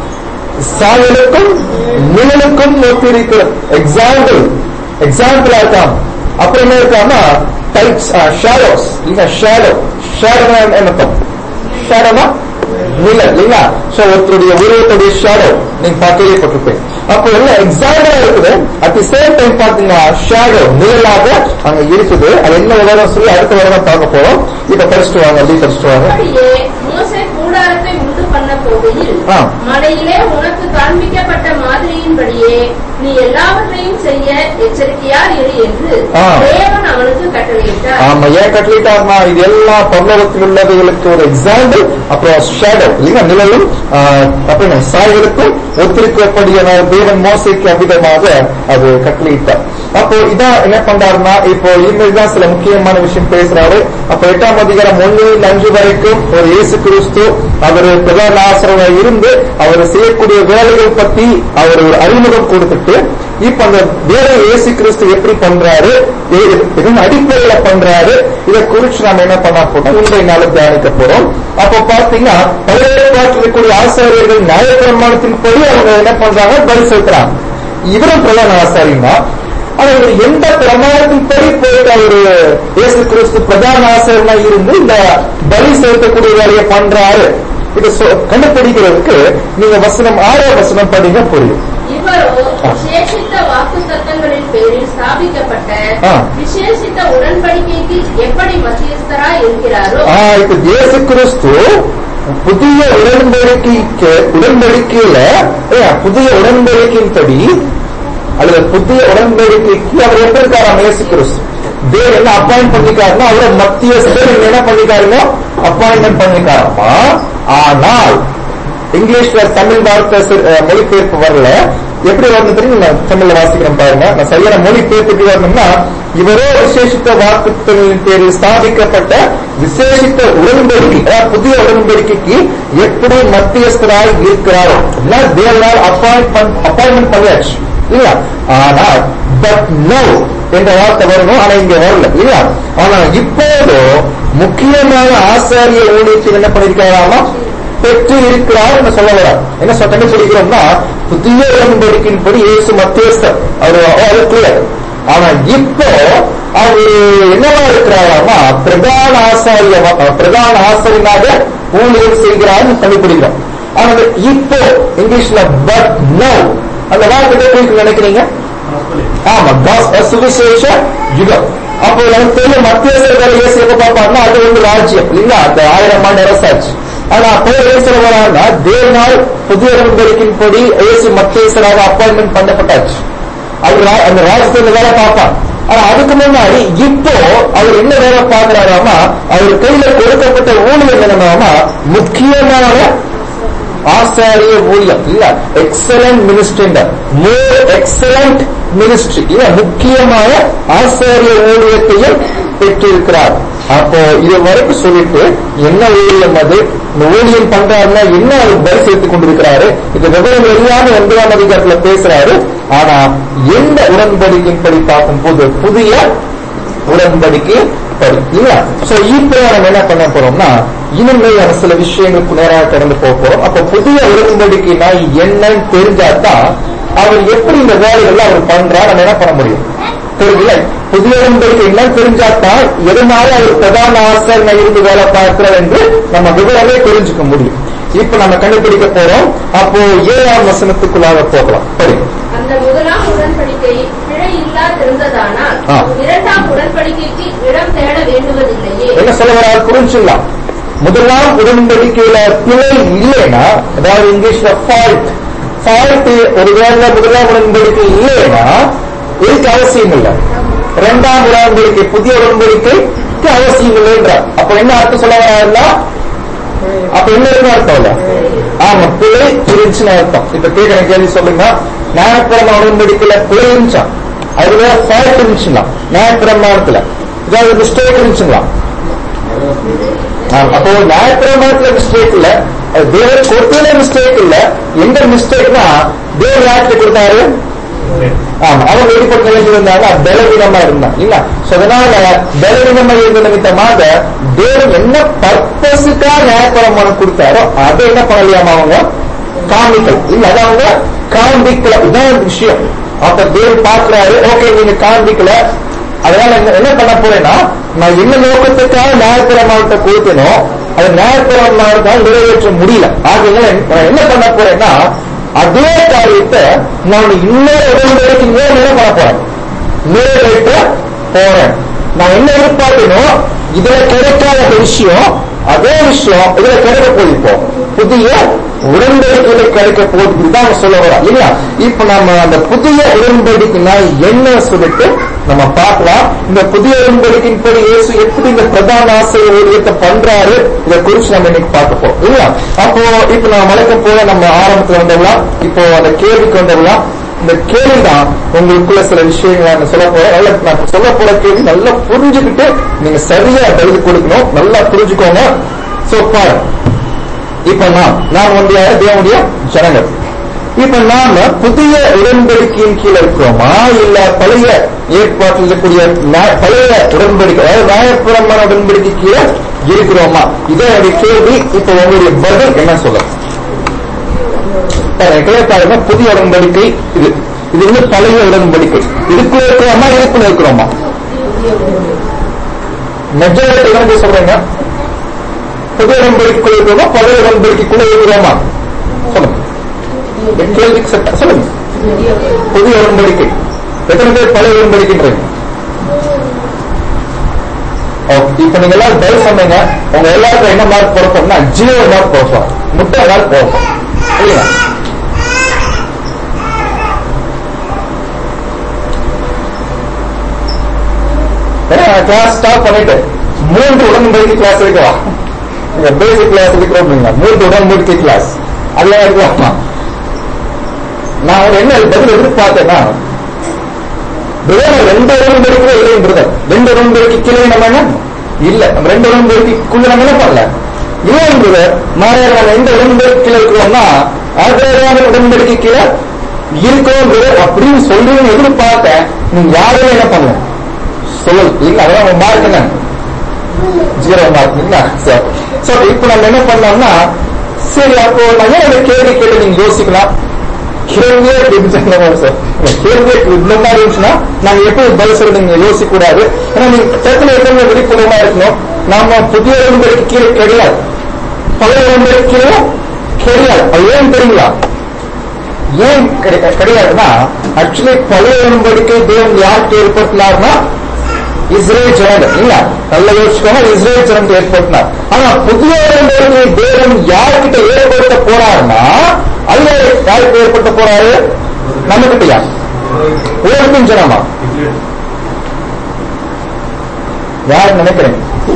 சாயலுக்கும் நிழலுக்கும் ஒப்பிருக்கிற எக்ஸாம்பிள் எக்ஸாம்பிளா இருக்காம அப்புறம் என்ன இருக்காம டைப்ஸ் ஷேடோஸ் இல்ல ஷேடோ ஷேடோ என்னத்தம் ஷேடோனா நிழல் இல்லைங்களா சோ ஒருத்தருடைய உருவத்துடைய ஷேடோ நீங்க பார்க்கவே அப்போ எல்லாம் எக்ஸாம்பிளா இருக்குது அட் தி சேம் டைம் பாத்தீங்கன்னா ஷேடோ நிழலாக அங்க இருக்குது அது என்ன விவரம் சொல்லி அடுத்த விவரம் பார்க்க போறோம் இப்ப படிச்சுட்டு வாங்க அப்படி படிச்சுட்டு வாங்க அப்படியே மோசே கூடாரத்தை உண்டு பண்ண போகையில் ஆ. மலையிலே உனக்கு காண்பிக்கப்பட்ட மாதிரியின்படியே நீ எல்லாவற்றையும் செய்ய எச்சரிக்கையா இரு என்று ஆ. தேவன் அவனுக்கு கட்டளையிட்டார் ஆமா ஏன் கட்டளிட்டார்னா இது எல்லாம் பரலோகத்தில் உள்ளவைகளுக்கு ஒரு எக்ஸாம்பிள் அப்புறம் ஷேடோ இல்லைங்களா நிழலும் ஆஹ், அப்புறம் சாய்களுக்கும் ஒத்திருக்கக்கூடிய தேவன் மோசைக்கு அவ்விதமாக அது கட்டளையிட்டார் அப்போ இதான் என்ன பண்றாருன்னா இப்போ இனிமேல் தான் சில முக்கியமான விஷயம் பேசுறாரு அப்போ எட்டாம் அதிகாரம் ஒண்ணு அஞ்சு வரைக்கும் ஒரு இயேசு கிறிஸ்து அவர் பிரதான ஆசிரியராக இருந்து அவர் செய்யக்கூடிய வேலைகள் பத்தி அவர் ஒரு அறிமுகம் கொடுத்துட்டு இப்ப அந்த வேலை இயேசு கிறிஸ்து எப்படி பண்றாரு எ- இதன் அடிப்படையில பண்றாரு இதை குறிச்சு நாம என்ன பண்ண போறோம் இன்றைய நாள் தியானிக்க போறோம் அப்போ பாத்தீங்கன்னா பழைய பாட்டில் இருக்கக்கூடிய ஆசாரியர்கள் நியாயப்பிரமாணத்தின்படி அவங்க என்ன பண்றாங்க பலி செலுத்துறாங்க இவரும் பிரதான ஆசாரின்னா ஆனா இவர் எந்த பிரமாணத்தின்படி போயிட்டு அவரு இயேசு கிறிஸ்து பிரதான ஆசிரியனா இருந்து இந்த பலி செலுத்தக்கூடிய வேலையை பண்றாரு இதை சொ- கண்டுபிடிக்கிறதுக்கு நீங்க வசனம் ஆறாம் வசனம் படிங்க புரியும் இவரோ விசேஷித்த வாக்கு தத்தங்களின் பேரில் ஸ்தாபிக்கப்பட்ட ஆ. விசேஷித்த உடன்படிக்கைக்கு எப்படி மத்தியஸ்தரா இருக்கிறாரோ ஆ, இப்ப இயேசு கிறிஸ்து புதிய உடன்படிக்கைக்கு உடன்படிக்கையில ஏ, புதிய உடன்படிக்கையின்படி அல்லது புதிய உடன்படிக்கைக்கு அவர் எப்படி இருக்காராம் இயேசு கிறிஸ்து தேவன் என்ன அப்பாயிண்ட் பண்ணிக்காருன்னா அவரை மத்தியஸ்தர் இங்க என்ன பண்ணிக்காருங்க அப்பாயின்மெண்ட் பண்ணிக்காரமா ஆனால் இங்கிலீஷ்ல தமிழ் வார்த்தை சி- அஹ், மொழிபெயர்ப்பு வரல எப்படி வரணும் தெரியும் நான் தமிழ்ல வாசிக்கிறேன் பாருங்க நான் சரியான மொழிபெயர்ப்பு எப்படி வரணும்னா இவரோ விசேஷித்த வாக்குத்தலின் பேரில் ஸ்தாபிக்கப்பட்ட விசேஷித்த உடன்படிக்கை அதாவது புதிய உடன்படிக்கைக்கு எப்படி மத்தியஸ்தராய் இருக்கிறாரோ எல்லாம் தேவனால் அப்பாயின்மெண்ட் அப்பாயின்மெண்ட் பண்ணியாச்சு இல்ல ஆனால் பட் நோ என்ற வார்த்தை வரணும் ஆனா இங்க வரல இல்ல ஆனா இப்போது முக்கியமான ஆசாரிய ஊழியத்தில் என்ன பண்ணிருக்காராமா பெற்று இருக்கிறார் என்று சொல்ல வரார் என்ன சொல்ல கண்டுபிடிக்கிறோம்னா புதிய உடன்படிக்கையின்படி இயேசு மத்தியஸ்தர் அவர் அது கிளியர் ஆனா இப்போ அவர் என்னவா இருக்கிறாராமா பிரதான ஆசாரிய பிரதான ஆசாரியனாக ஊழியர் செய்கிறார்னு கண்டுபிடிக்கிறோம் ஆனா இப்போ இங்கிலீஷ்ல பட் நோ அந்த வார்த்தை எப்படி நினைக்கிறீங்க ஆமா காஸ் சுவிசேஷ யுகம் அப்போ நமக்கு தெரியும் மத்தியஸ்தர்கள் இயேசு எப்ப பார்ப்பாருன்னா அது வந்து ராஜ்யம் இல்லைங்களா அந்த ஆயிரம் ஆண்டு அரசாட்சி ஆனா அப்போ என்ன சொல்ல வராங்கன்னா தேவனால் புதிய உடன்படிக்கையின்படி இயேசு மத்தியஸ்தராக அப்பாயின்மெண்ட் பண்ணப்பட்டாச்சு அவர் ரா- அந்த ராஜ்யத்துல வேலை பார்ப்பான் ஆனா அதுக்கு முன்னாடி இப்போ அவர் என்ன வேலை பார்க்கிறாராமா அவர் கையில கொடுக்கப்பட்ட ஊழியம் என்னன்னாமா முக்கியமான ஆசாரிய ஊழியம் இல்ல excellent ministry more excellent ministry இல்ல முக்கியமான ஆசாரிய ஊழியத்தையும் பெற்றிருக்கிறார் அப்போ இது வரைக்கும் சொல்லிட்டு என்ன ஊழியம் அது இந்த ஊழியம் பண்றாருன்னா என்ன அவர் பலி சேர்த்துக் கொண்டிருக்கிறாரு இது விவரம் இல்லாம ஒன்பதாம் அதிகாரத்துல பேசுறாரு ஆனா எந்த உடன்படிக்கையின்படி பார்க்கும்போது புதிய உடன்படிக்கை படி இல்லையா சோ இப்போ நம்ம என்ன பண்ண போறோம்னா இனிமேல் சில விஷயங்களுக்கு நேராக கடந்து போக போறோம் அப்ப புதிய உடன்படிக்கைனா என்னன்னு தெரிஞ்சாதான் அவர் எப்படி இந்த வேலைகள்லாம் அவர் பண்றார் நம்ம என்ன பண்ண முடியும் தெரியல புதிய உடன்படிக்கை என்னன்னு தெரிஞ்சாதான் எதனால அவர் பிரதான ஆசிரியர் இருந்து வேலை பார்க்கிறார் என்று நம்ம விவரமே தெரிஞ்சுக்க முடியும் இப்ப நம்ம கண்டுபிடிக்க போறோம் அப்போ ஏழாம் வசனத்துக்குள்ளாக போகலாம் சரி அந்த முதலாம் உடன்படிக்கை பிழை இல்லா இருந்ததானால் ஆ. இரண்டாம் உடன்படிக்கைக்கு இடம் தேட வேண்டுவதில்லையே என்ன சொல்ல வர புரிஞ்சுக்கலாம் முதலாம் உடன்படிக்கையில பிழை இல்லைன்னா அதாவது இங்கிலீஷ்ல ஃபால்ட் ஃபால்ட் ஒருவேளை முதலாம் உடன்படிக்கை இல்லைன்னா இதுக்கு அவசியம் இல்லை இரண்டாம் உடன்படிக்கை புதிய உடன்படிக்கைக்கு அவசியம் இல்லைன்றார் அப்ப என்ன அர்த்தம் சொல்ல வராருன்னா அப்ப என்ன இருக்கு அர்த்தம் இல்ல ஆமா பிழை இருந்துச்சுன்னு அர்த்தம் இப்ப கேட்கிற கேள்வி சொல்லுங்க ஞானப்பிரம உடன்படிக்கையில பிழை இருந்துச்சா அதுவே ஃபால்ட் இருந்துச்சுங்களா ஞானப்பிரமாணத்துல ஏதாவது மிஸ்டேக் இருந்துச்சுங்களா ஆமா, அப்போ ஞாயிற்றுக்கிழமத்துல மிஸ்டேக் இல்ல அது தேவன் கொடுத்ததுல மிஸ்டேக் இல்ல எந்த மிஸ்டேக்னா தேவன் யார்கிட்ட கொடுத்தாரு ஆமா அவங்க வெளிப்பட்ட நிலையில் இருந்தாங்க பலவீனமா இருந்தாங்க இல்ல So, அதனால பலவீனமா இருந்த நிமித்தமாக தேவன் என்ன பர்பஸுக்காக நியாயப்பிரமாணம் கொடுத்தாரோ அதை என்ன பண்ணலையாமா அவங்க காமிக்கல் இல்ல அதை அவங்க காண்பிக்கல இதான் ஒரு விஷயம் அப்ப தேவன் பாக்குறாரு ஓகே நீங்க காண்பிக்கல அதனால என்ன- என்ன பண்ண போறேன்னா நான் என்ன நோக்கத்துக்காக நியாயப்பிரமாணத்தை கொடுத்தேனோ அது நியாயப்பிரமாணத்தால் நிறைவேற்ற முடியல ஆகையால நான் என்ன பண்ண போறேன்னா அதே காரியத்தை நான் இன்னொரு உடன்படிக்கை மேல என்ன பண்ண போறேன் நிறைவேற்ற போறேன் நான் என்ன எதிர்பார்க்கனோ இதுல கிடைக்காத ஒரு விஷயம் அதே விஷயம் இதுல கிடைக்க போகுது இப்போ புதிய உடன்படிக்கையில கிடைக்க போகுது இதுதான் அவன் சொல்ல வரா இல்லையா இப்ப நம்ம அந்த புதிய உடன்படிக்கைனா என்ன சொல்லிட்டு நம்ம பார்க்கலாம் இந்த புதிய உடன்படிக்கையின் படி இயேசு எப்படி இந்த பிரதான ஆசை ஊழியத்தை பண்றாரு இதை குறிச்சு நம்ம இன்னைக்கு பார்க்க போறோம் இல்லையா அப்போ இப்ப நம்ம வழக்கம் போல நம்ம ஆரம்பத்துல வந்துடலாம் இப்போ அந்த கேள்விக்கு வந்துடலாம் இந்த கேள்விதான் உங்களுக்குள்ள சில விஷயங்களை நான் சொல்ல போறேன் நல்ல நான் சொல்ல போற கேள்வி நல்லா புரிஞ்சுக்கிட்டு நீங்க சரியா பதில் கொடுக்கணும் நல்லா புரிஞ்சுக்கோங்க சோ பாரு இப்ப நான் நான் வந்து யாரு தேவனுடைய ஜனங்கள் இப்ப நாம புதிய உடன்படிக்கையின் கீழே இருக்கிறோமா இல்ல பழைய ஏற்பாட்டில் இருக்கக்கூடிய நா- பழைய உடன்படிக்கை அதாவது நியாயபுரமான உடன்படிக்கை கீழே இருக்கிறோமா இதான் என்னுடைய கேள்வி இப்ப உங்களுடைய பதில் என்ன சொல்ல பாருங்க புதிய உடன்படிக்கை இது இது வந்து பழைய உடன்படிக்கை இதுக்குள்ள இருக்கிறோமா இதுக்குள்ள இருக்கிறோமா மெஜாரிட்டி என்ன சொல்றீங்க புதிய உடன்படிக்கைக்குள்ள இருக்கிறோமா பழைய உடன்படிக்கைக்குள்ள இருக்கிறோமா சொல்லுங்க என் கேள்விக்கு சட்ட- சொல்லுங்க புதிய உடன்படிக்கை எத்தனை பேர் பழைய உடன்படிக்கைன்றீங்க ஓகே இப்ப நீங்க எல்லாரும் பதில் சொன்னீங்க உங்க எல்லாருக்கும் என்ன மார்க் போட போறோம்னா ஜீரோ மார்க் போட போறோம் முட்டை மார்க் போட போறோம் இல்லையா கிளாஸ் ஸ்டார்ட் பண்ணிட்டு மூன்று உடன்படிக்கை கிளாஸ் வைக்கலாம் நீங்க பேசிக் கிளாஸ் இருக்கிறோம் அப்படிங்களா மூன்று உடன்படிக்கை கிளாஸ் அதெல்லாம் இருக்கலாமா நான் ஒரு என்ன பதில் எதிர்பார்த்தேன்னா பிரதர் ரெண்டு உடன்படிக்கை இல்லை பிரதர் ரெண்டு உடன்படிக்கை கீழே நம்ம என்ன இல்ல நம்ம ரெண்டு உடன்படிக்கைக்குள்ள நம்ம என்ன பண்ணல இல்லை பிரதர் மாறாக நம்ம எந்த உடன்படிக்கையில இருக்கிறோம்னா ஆதரவான உடன்படிக்கை கீழே இருக்கோம் பிரதர் அப்படின்னு சொல்றீங்கன்னு எதிர்பார்த்தேன் நீங்க யாருமே என்ன பண்ணல சொல்லல் இல்ல அதான் உங்க மார்க் என்ன ஜீரோ மார்க் இல்ல சரி சரி இப்போ நம்ம என்ன பண்ணோம்னா சரி அப்போ நான் ஏன் இந்த கேள்வி கேட்டு நீங்க யோசிக்கலாம் கேள்வியே இப்படி சார் கேள்வியே இந்த மாதிரி இருந்துச்சுன்னா நாங்க எப்படி பதில் சொல்றது நீங்க யோசிக்க கூடாது ஏன்னா நீங்க டக்குனு எப்பவுமே விழிப்புணர்வா இருக்கணும் நாம புதிய உடன்படிக்கை கீழே கிடையாது பழைய உடன்படிக்கை கீழே கிடையாது அது ஏன் தெரியுங்களா ஏன் கிடை- கிடையாதுன்னா ஆக்சுவலி பழைய உடன்படிக்கை தேவன் யாருக்கு ஏற்படுத்தினார்னா இஸ்ரேல் ஜனங்கள் இல்ல நல்ல யோசிச்சுக்கோங்க இஸ்ரேல் ஜனங்கள் ஏற்படுத்தினார் ஆனா புதிய உடன்படிக்கை தேவன் யார்கிட்ட ஏற்படுத்த போறாருன்னா அல்ல யாருக்கு ஏற்படுத்த போறாரு நம்ம கிட்டயா உலகத்தின் ஜனமா யார் நினைக்கிறேன்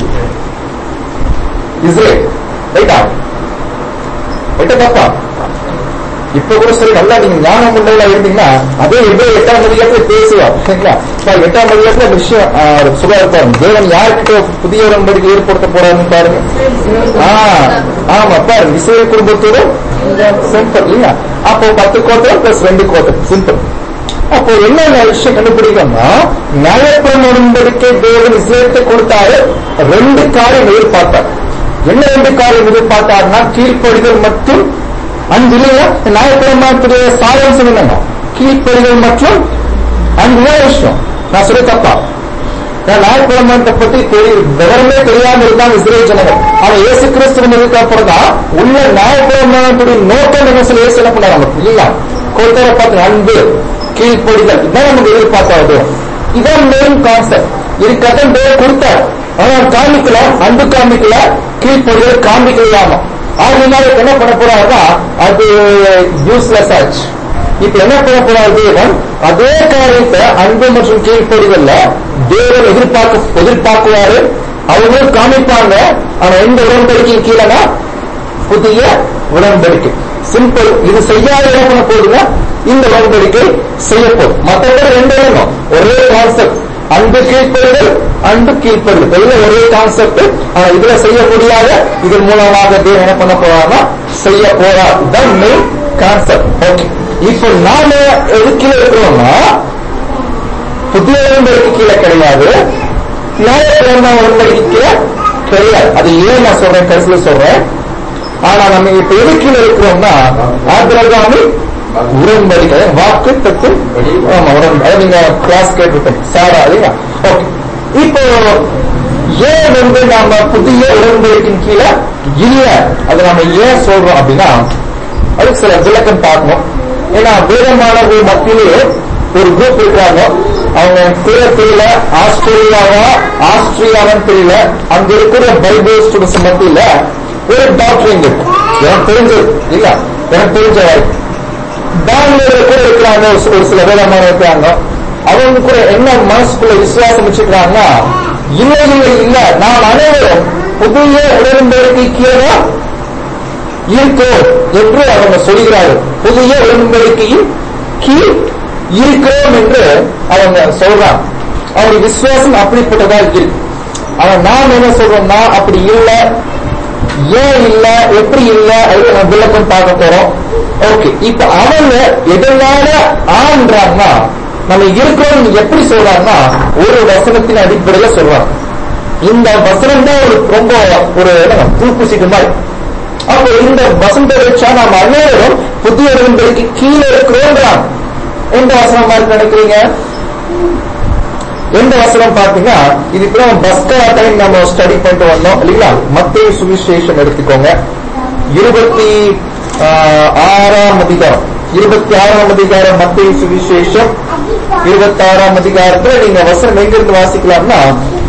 இஸ்ரேல் ரைட்டா ரைட்டா தப்பா இப்ப கூட சரி நல்லா நீங்க ஞானம் உள்ளவங்களா இருந்தீங்கன்னா அதே எப்போ எட்டாம் மதியத்துல பேசுவா சரிங்களா இப்ப எட்டாம் மதியத்துல விஷயம் ஆஹ், சுபா இருப்பாரு தேவன் யாருக்கிட்ட புதிய உடன்படிக்கை ஏற்படுத்த போறாருன்னு பாருங்க ஆ, ஆமா பாருங்க இஸ்ரேல் குடும்பத்தோட சிம்பிள் இல்லையா அப்போ பத்து கோட்டை பிளஸ் ரெண்டு கோட்டை சிம்பிள் அப்போ என்ன விஷயம் கண்டுபிடிக்கணும்னா நியாயப்பிரம உடன்படிக்கை தேவன் இஸ்ரேலுக்கு கொடுத்தாரு ரெண்டு காரியம் எதிர்பார்த்தார் என்ன ரெண்டு காரியம் எதிர்பார்த்தாருன்னா கீழ்ப்படிதல் மற்றும் அன்பு இல்லையா நியாயப்பிரமாணத்துடைய சாராம்சம் என்னங்க கீழ்ப்படிதல் மற்றும் அன்புதான் விஷயம் நான் சொல்லி தப்பா நான் நியாயப்பிரமாணத்தை பத்தி தெரிய விவரமே தெரியாம இருந்தாங்க இஸ்ரேல் ஜனங்கள் ஆனா இயேசு கிறிஸ்துவன் இதுக்கப்புறம் தான் உள்ள நியாயப்பிரமாணத்துடைய நோக்கம் என்ன சொல்லி இயேசு என்ன பண்ணாரு நமக்கு இல்லையா கொடுத்தர பார்த்து அன்பு கீழ்ப்படிதல் இதான் நமக்கு எதிர்பார்க்காது இதான் மெயின் கான்செப்ட் இதுக்கத்தான் பேர் கொடுத்தார் ஆனா காமிக்கல அன்பு காமிக்கல கீழ்ப்படிதல் காமிக்கலாமா ஆகையினால இப்ப என்ன பண்ண போறாருன்னா அது யூஸ்லெஸ் ஆச்சு இப்ப என்ன பண்ண போறாரு தேவன் அதே காரியத்தை அன்பு மற்றும் கீழ்ப்படிதல்ல தேவன் எதிர்பார்க்க எதிர்பார்க்குவாரு அவங்களும் காமிப்பாங்க ஆனா எந்த உடன்படிக்கையும் கீழனா புதிய உடன்படிக்கை சிம்பிள் இது செய்யாத என்ன பண்ண போகுதுன்னா இந்த உடன்படிக்கை செய்ய போகுது மற்றபடி ரெண்டு வேணும் ஒரே கான்செப்ட் அன்பு கீழ்ப்படுதல் அன்பு கீழ்ப்படுதல் எல்லாம் ஒரே கான்செப்ட் ஆனா இதுல செய்ய முடியாத இதன் மூலமாக தேவன் என்ன பண்ண போறாருன்னா செய்ய போறார் தான் மெயின் கான்செப்ட் ஓகே இப்ப நாம எது கீழே இருக்கிறோம்னா புதிய உடன்படிக்கை கீழே கிடையாது நியாயப்பிரமான உடன்படிக்கை கீழே கிடையாது அது ஏன் நான் சொல்றேன் கடைசியில சொல்றேன் ஆனா நம்ம இப்ப எது கீழே இருக்கிறோம்னா ஆபிரகாமி உடன்படிக்கை வாக்கு தத்து ஆமா உடன் அதை நீங்க கிளாஸ் கேட்டிருப்பீங்க சாரா இல்லையா ஓகே இப்போ ஏன் வந்து நாம புதிய உடன்படிக்கையின் கீழே இல்ல அது நம்ம ஏன் சொல்றோம் அப்படின்னா அதுக்கு சில விளக்கம் பார்க்கணும் ஏன்னா வேதமானவர்கள் மத்தியிலே ஒரு குரூப் இருக்கிறாங்க அவங்க பேர் தெரியல ஆஸ்திரேலியாவா ஆஸ்திரியாவான்னு தெரியல அங்க இருக்கிற பைபிள் ஸ்டூடெண்ட்ஸ் மத்தியில ஒரு டாக்டரிங் இருக்கு எனக்கு தெரிஞ்சது இல்ல எனக்கு தெரிஞ்ச வரைக்கும் பெங்களூர்ல கூட இருக்கிறாங்க ஒரு- ஒரு சில வேதமான இருக்கிறாங்க அவங்க கூட என்ன மனசுக்குள்ள விசுவாசம் வச்சுக்கிறாங்கன்னா இல்லை இல்லை இல்ல நாம் அனைவரும் புதிய உடன்படிக்கை கீழே இருக்கோம் என்று அவங்க சொல்கிறார்கள் புதிய உடன்படிக்கையின் கீழ் இருக்கிறோம் என்று அவங்க சொல்றாங்க அவங்க விசுவாசம் அப்படிப்பட்டதா இருக்கு ஆனா நாம் என்ன சொல்றோம்னா அப்படி இல்ல ஏன் இல்ல எப்படி இல்ல அது நம்ம விளக்கம் பார்க்க போறோம் ஓகே இப்ப அவங்க எதனால ஆன்றாங்கன்னா நம்ம இருக்கிறோம் எப்படி சொல்றாங்கன்னா ஒரு வசனத்தின் அடிப்படையில சொல்றாங்க இந்த வசனம் தான் ஒரு ரொம்ப ஒரு என்ன, தூக்குசீட்டு மாதிரி அப்போ இந்த வசனத்தை வச்சா நாம் அனைவரும் புதிய உடன்படிக்கை கீழே இருக்கிறோம் எந்த வசனமா இருக்கு நினைக்கிறீங்க எந்த வசனம் பாத்தீங்கன்னா இதுக்கு நம்ம பஸ்கா டைம் நம்ம ஸ்டடி பண்ணிட்டு வந்தோம் இல்லைங்களா மத்திய சுவிசேஷம் எடுத்துக்கோங்க இருபத்தி ஆஹ், ஆறாம் அதிகாரம் இருபத்தி ஆறாம் அதிகாரம் மத்திய சுவிசேஷம் இருபத்தி ஆறாம் அதிகாரத்துல நீங்க வசனம் எங்க இருந்து வாசிக்கலாம்னா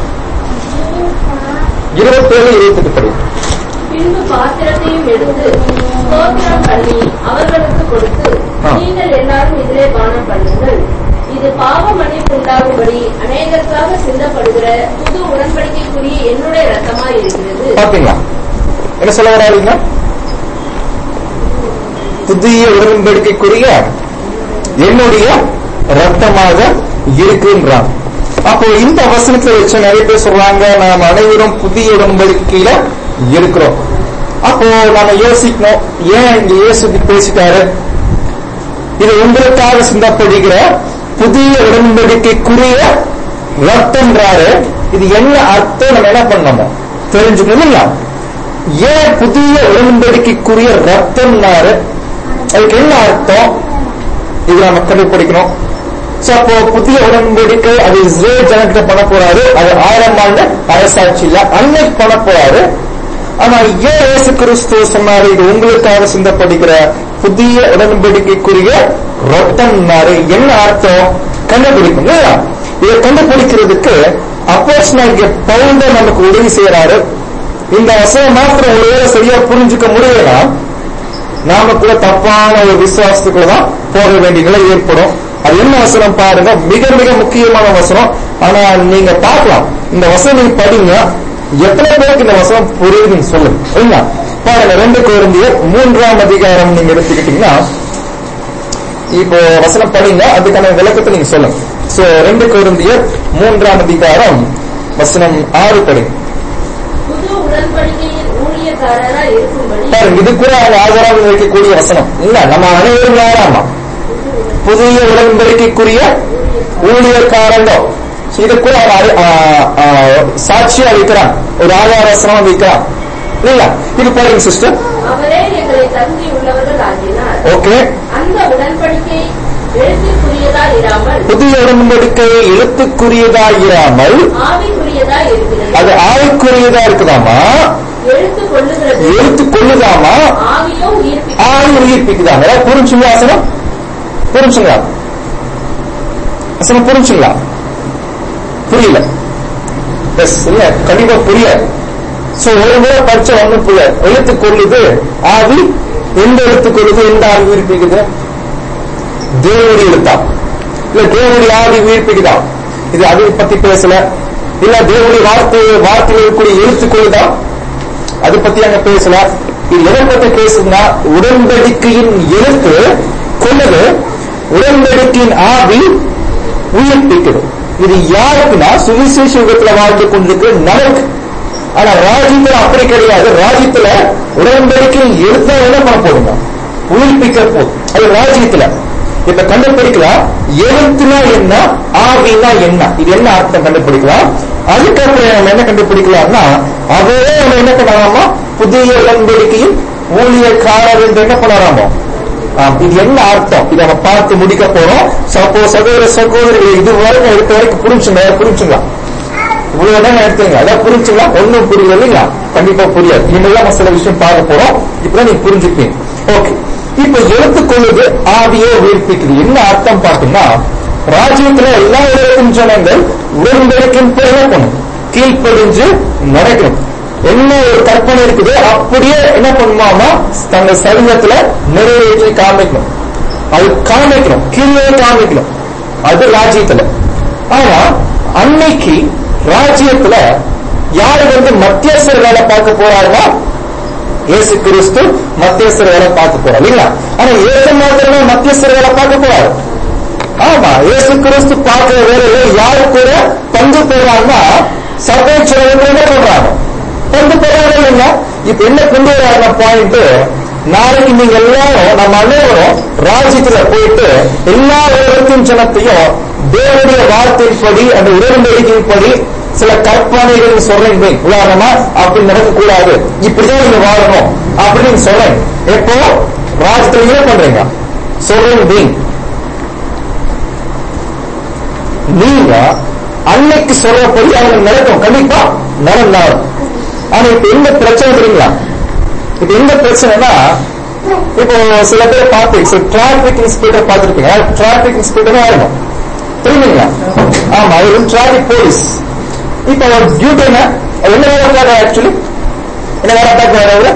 இருபத்தேழு இருபத்தெட்டு படி பின்பு பாத்திரத்தையும் எடுத்து ஸ்தோத்திரம் பண்ணி அவர்களுக்கு கொடுத்து ஆ. நீங்கள் எல்லாரும் இதிலே பானம் பண்ணுங்கள் இது பாவ மன்னிப்பு உண்டாகும்படி அநேகருக்காக சிந்தப்படுகிற புது உடன்படிக்கைக்குரிய என்னுடைய ரத்தமாய் இருக்கிறது பாத்தீங்களா என்ன சொல்ல வராருங்க புதிய உடன்படிக்கைக்குரிய என்னுடைய ரத்தமாக இருக்குன்றான் அப்போ இந்த வசனத்துல வச்சு நிறைய பேர் சொல்றாங்க நாம் அனைவரும் புதிய உடன்படிக்கையில இருக்கிறோம் அப்போ நாம யோசிக்கணும் ஏன் இங்க இயேசு இப்படி பேசிட்டாரு இது உங்களுக்காக சிந்தப்படுகிற புதிய உடன்படிக்கைக்குரிய ரத்தம்ன்றாரு இது என்ன அர்த்தம் நம்ம என்ன பண்ணணும் தெரிஞ்சுக்கணும் இல்லையா ஏன் புதிய உடன்படிக்கைக்குரிய ரத்தம்னாரு அதுக்கு என்ன அர்த்தம் இது நம்ம கண்டுபிடிக்கணும் சோ அப்போ புதிய உடன்படிக்கை அது இஸ்ரேல் ஜனக்கிட்ட பண்ண போறாரு அது ஆயிரம் ஆண்டு அரசாட்சியில அன்னைக்கு பண்ண போறாரு ஆனா ஏன் இயேசு கிறிஸ்து சொன்னாரு இது உங்களுக்காக சிந்தப்படுகிற புதிய உடன்படிக்கைக்குரிய ரத்தம்னாரு என்ன அர்த்தம் கண்டுபிடிக்கணும் இல்லையா? இதை கண்டுபிடிக்கிறதுக்கு அப்போஸ் பவுண்ட நமக்கு உதவி செய்யறாரு இந்த வசனம் மாத்திரம் ஒருவேளை சரியா புரிஞ்சுக்க முடியலனா நாம கூட தப்பான ஒரு விசுவாசத்துக்குள்ள தான் போக வேண்டிய நிலை ஏற்படும் அது என்ன வசனம் பாருங்க மிக மிக முக்கியமான வசனம் ஆனா நீங்க பார்க்கலாம் இந்த வசனம் நீங்க படிங்க எத்தனை பேருக்கு இந்த வசனம் புரியுதுன்னு சொல்லுங்க சரிங்களா பாருங்க ரெண்டு குழந்தையர் மூன்றாம் அதிகாரம் நீங்க எடுத்துக்கிட்டீங்கன்னா இப்போ வசனம் படிங்க அதுக்கான விளக்கத்தை நீங்க சொல்லுங்க சோ ரெண்டு குழந்தையர் மூன்றாம் அதிகாரம் வசனம் ஆறு படிங்க புது உடன்படிக்கையின் ஊழியக்காரராய் இருக்கும்படி பாருங்க இது கூட அவங்க ஆதாரம் வைக்கக்கூடிய வசனம் இல்ல நம்ம அனைவரும் யாராமா புதிய உடன்படிக்கைக்குரிய ஊழியக்காரங்க So இது கூட அவங்க அறி- ஆ, ஆ, சாட்சியா வைக்கிறான் ஒரு ஆதார வசனமா வைக்கிறான் இல்ல இது பாருங்க சிஸ்டர் அவரே எங்களை தகுதி உள்ளவர்கள் ஆகினார் ஓகே அந்த உடன்படிக்கை எழுத்திற்குரியதாய் இராமல் புதிய உடன்படிக்கை எழுத்துக்குரியதா இராமல் ஆவிக்குரியதா இருக்கிறது அது ஆவிக்குரியதா இருக்குதாமா எழுத்து கொள்ளுகிறது எழுத்து கொள்ளுதாமா ஆவியோ உயிர்ப்பிக்கும் ஆவி உயிர்ப்பிக்குதாங்க புரிஞ்சுங்களா வசனம் புரிஞ்சுங்களா வசனம் புரிஞ்சுங்களா புரியல எஸ் இல்ல கண்டிப்பா புரியல சோ ஒரு முறை படிச்ச ஒண்ணும் புரியல எழுத்து கொள்ளுது ஆவி எந்த எழுத்து கொள்ளுது எந்த ஆவி உயிர்ப்பிக்குது தேவனுடைய எழுத்தா இல்ல தேவனுடைய ஆவி உயிர்ப்பிக்குதா இது அதை பத்தி பேசல இல்ல தேவனுடைய வார்த்தை வார்த்தையில் இருக்கக்கூடிய எழுத்து கொள்ளுதா அதை பத்தி அங்க பேசல இது எதை பத்தி பேசுதுன்னா உடன்படிக்கையின் எழுத்து கொள்ளுது உடன்படிக்கையின் ஆவி உயிர்ப்பிக்குது இது யாருக்குன்னா சுவிசேஷ யுகத்துல வாழ்ந்து கொண்டிருக்கிற நமக்கு ஆனா ராஜ்யத்துல அப்படி கிடையாது ராஜ்யத்துல உடன்படிக்கையின் எழுத்த என்ன பண்ண போடுங்க உயிர்ப்பிக்க போகுது அது ராஜ்யத்துல இப்ப கண்டுபிடிக்கலாம் எழுத்துனா என்ன ஆவினா என்ன இது என்ன அர்த்தம் கண்டுபிடிக்கலாம் அதுக்கப்புறம் நம்ம என்ன கண்டுபிடிக்கலாம்னா அவரே நம்ம என்ன பண்ணலாமா புதிய உடன்படிக்கையும் ஊழியக்காரர் என்று என்ன பண்ணலாமோ ஆம், இது என்ன அர்த்தம் இதை நம்ம பார்த்து முடிக்க போறோம் சப்போ சகோதர சகோதரிகள் இது வரைக்கும் எடுத்த வரைக்கும் புரிஞ்சுங்க புரிஞ்சுங்களா இவ்வளவு நேரம் எடுத்தீங்க அதான் புரிஞ்சுங்களா ஒண்ணும் புரியல இல்லைங்களா கண்டிப்பா புரியாது இனிமேல் நம்ம சில விஷயம் பார்க்க போறோம் இப்பதான் நீங்க புரிஞ்சுப்பீங்க ஓகே இப்ப எடுத்துக்கொள்வது ஆவியே உயிர்ப்பிக்குது என்ன அர்த்தம் பார்த்தீங்கன்னா ராஜ்யத்துல எல்லா உலகத்தின் ஜனங்கள் உடன்படிக்கையின் பேர் என்ன பண்ணும் கீழ்ப்படிஞ்சு நடக்கணும் என்ன ஒரு கற்பனை இருக்குதோ அப்படியே என்ன பண்ணுமாமா தங்கள் சரீரத்துல நிறைவேற்றி காமிக்கணும் அது காமிக்கணும் கீழே காமிக்கணும் அது ராஜ்யத்துல ஆனா அன்னைக்கு ராஜ்யத்துல யாரு வந்து மத்தியஸ்தர் வேலை பார்க்க போறாருன்னா இயேசு கிறிஸ்து மத்தியஸ்தர் வேலை பார்க்க போறார் இல்லைங்களா ஆனா ஏசு மாத்திரமே மத்தியஸ்தர் வேலை பார்க்க போறாரு ஆமா இயேசு கிறிஸ்து பார்க்கிற வேலையில யாரு கூட பங்கு பெறாங்கன்னா சபை சிலவங்க என்ன பண்றாங்க பங்கு பெறாங்க இல்லைங்க இப்ப என்ன கொண்டு வராங்க பாயிண்ட் நாளைக்கு நீங்க எல்லாரும் நம்ம அனைவரும் ராஜ்யத்துல போயிட்டு எல்லா உலகத்தின் ஜனத்தையும் தேவனுடைய வார்த்தைப்படி அந்த உடன்படிக்கைப்படி சில கற்பனைகள் சொல்றீங்க உதாரணமா அப்படி நடக்கக்கூடாது இப்படிதான் நீங்க வாழணும் அப்படின்னு சொல்றேன் எப்போ ராஜ்யத்துல என்ன பண்றீங்க சொல்றீங்க நீங்க அன்னைக்கு சொல்லப்படி அவங்க நடக்கும் கண்டிப்பா நடந்தாலும் ஆனா இப்ப எந்த பிரச்சனை தெரியுங்களா இப்ப எந்த பிரச்சனைனா இப்போ சில பேர் பார்த்து சில டிராபிக் இன்ஸ்பெக்டர் பார்த்துருப்பீங்க டிராபிக் இன்ஸ்பெக்டர் ஆகணும் தெரியுங்களா ஆமா அவர் டிராபிக் போலீஸ் இப்ப அவர் டியூட்டி என்ன அவர் என்ன வேலை பார்க்கறாரு ஆக்சுவலி என்ன வேலை பார்க்கறாரு அவரு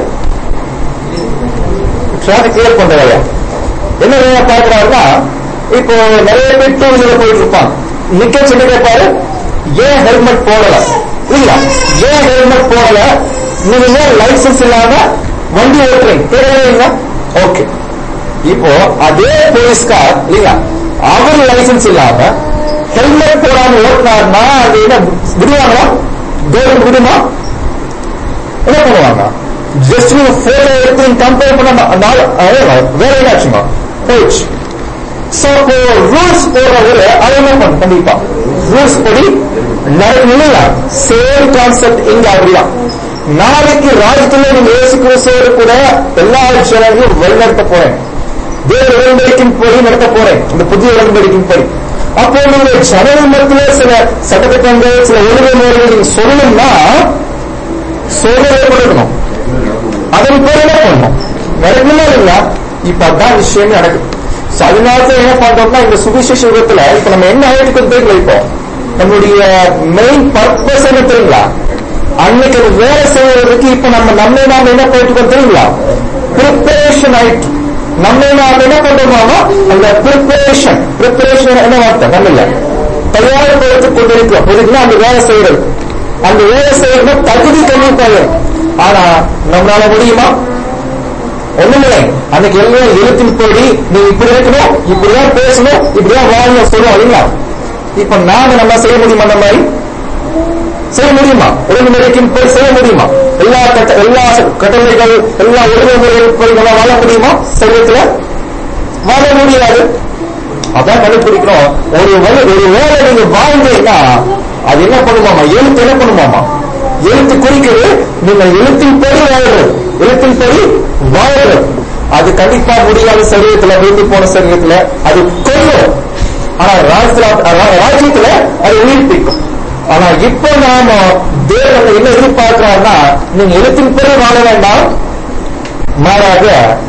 டிராபிக் கிளியர் பண்றாரு என்ன வேலை பார்க்கறாருன்னா இப்போ நிறைய பேர் டூ வீலர் போயிட்டு இருப்பாங்க நிக்க சொல்லி கேட்பாரு ஏன் ஹெல்மெட் போடல இல்ல ஏன் ஹெல்மெட் போடல நீங்க ஏன் லைசன்ஸ் இல்லாம வண்டி ஓட்டுறீங்க கேட்கறீங்களா ஓகே இப்போ அதே போலீஸ்கார் இல்லையா அவர் லைசன்ஸ் இல்லாம ஹெல்மெட் போடாம ஓட்டினார்னா அது என்ன விடுவாங்களா கவர்மெண்ட் விடுமா என்ன பண்ணுவாங்க ஜஸ்ட் நீங்க போட்டோ எடுத்து கம்பேர் பண்ண நாலு வேற என்ன ஆச்சுங்க போயிடுச்சு சோ இப்போ ரூல்ஸ் போடுறவரு அது என்ன பண்ணும் கண்டிப்பா ரூல்ஸ் படி நடக்கல சேம் கான்செப்ட் இங்க அப்படிதான் நாளைக்கு ராஜ்யத்துல நீங்க இயேசு கிறிஸ்துவோடு கூட எல்லா ஜனங்களையும் வழிநடத்த போறேன் வேறு உடன்படிக்கையின் படி நடத்த போறேன் இந்த புதிய உடன்படிக்கையின் படி அப்போ நீங்க ஜனங்கள் மத்தியில சில சட்டத்திட்டங்கள் சில ஒழுங்கு முறைகள் நீங்க சொல்லணும்னா சோதனை கொடுக்கணும் அதன் பேர் என்ன பண்ணணும் நடக்கணுமா இல்லைங்களா இப்ப அதான் விஷயமே நடக்குது So, அதனால தான் என்ன பண்றோம்னா இந்த சுவிசேஷ யுகத்துல இப்ப நம்ம என்ன ஆயிட்டு தெரியல இப்போ நம்மளுடைய மெயின் பர்பஸ் என்ன தெரியுங்களா அன்னைக்கு அது வேலை செய்யறதுக்கு இப்ப நம்ம நம்ம நாம என்ன போயிட்டு தெரியுங்களா ப்ரிப்பரேஷன் ஆயிட்டு நம்ம நாம என்ன பண்றோமாமா அந்த ப்ரிப்பரேஷன் ப்ரிப்பரேஷன் என்ன வார்த்தை நம்ம தயார்படுத்தி கொண்டிருக்கிறோம் இதுக்குன்னா அந்த வேலை செய்யறது அந்த வேலை செய்யறது தகுதி கண்டிப்பாக ஆனா நம்மளால முடியுமா ஒண்ணுமில்லை அன்னைக்கு எல்லாம் எழுத்தின் படி நீ இப்படி இருக்கணும் இப்படிதான் பேசணும் இப்படிதான் வாழணும் சொல்லுவோம் இல்லைங்களா இப்ப நாம நம்ம செய்ய முடியுமா அந்த மாதிரி செய்ய முடியுமா ஒழுங்குமுறைக்கின் படி செய்ய முடியுமா எல்லா கட்ட எல்லா கட்டளைகள் எல்லா ஒழுங்குமுறைகள் படி நம்ம வாழ முடியுமா சரீரத்துல வாழ முடியாது அதான் கண்டுபிடிக்கிறோம் ஒரு வழி ஒரு வேலை நீங்க வாழ்ந்தீங்கன்னா அது என்ன பண்ணுமாமா எழுத்து என்ன பண்ணுமாமா எழுத்து குறிக்கிறது நீங்க எழுத்தின் படி வாழ்றது எழுத்தின் படி வாழ்றது அது கண்டிப்பா முடியாத சரீரத்துல விழுந்து போன சரீரத்துல அது கொல்லும் ஆனா ராஜ்யத்துல ரா- ராஜ்யத்துல அது உயிர்ப்பிக்கும் ஆனா இப்போ நாம தேவன் என்ன எதிர்பார்க்கிறாருன்னா நீங்க எழுத்தின் படி வாழ வேண்டாம் மாறாக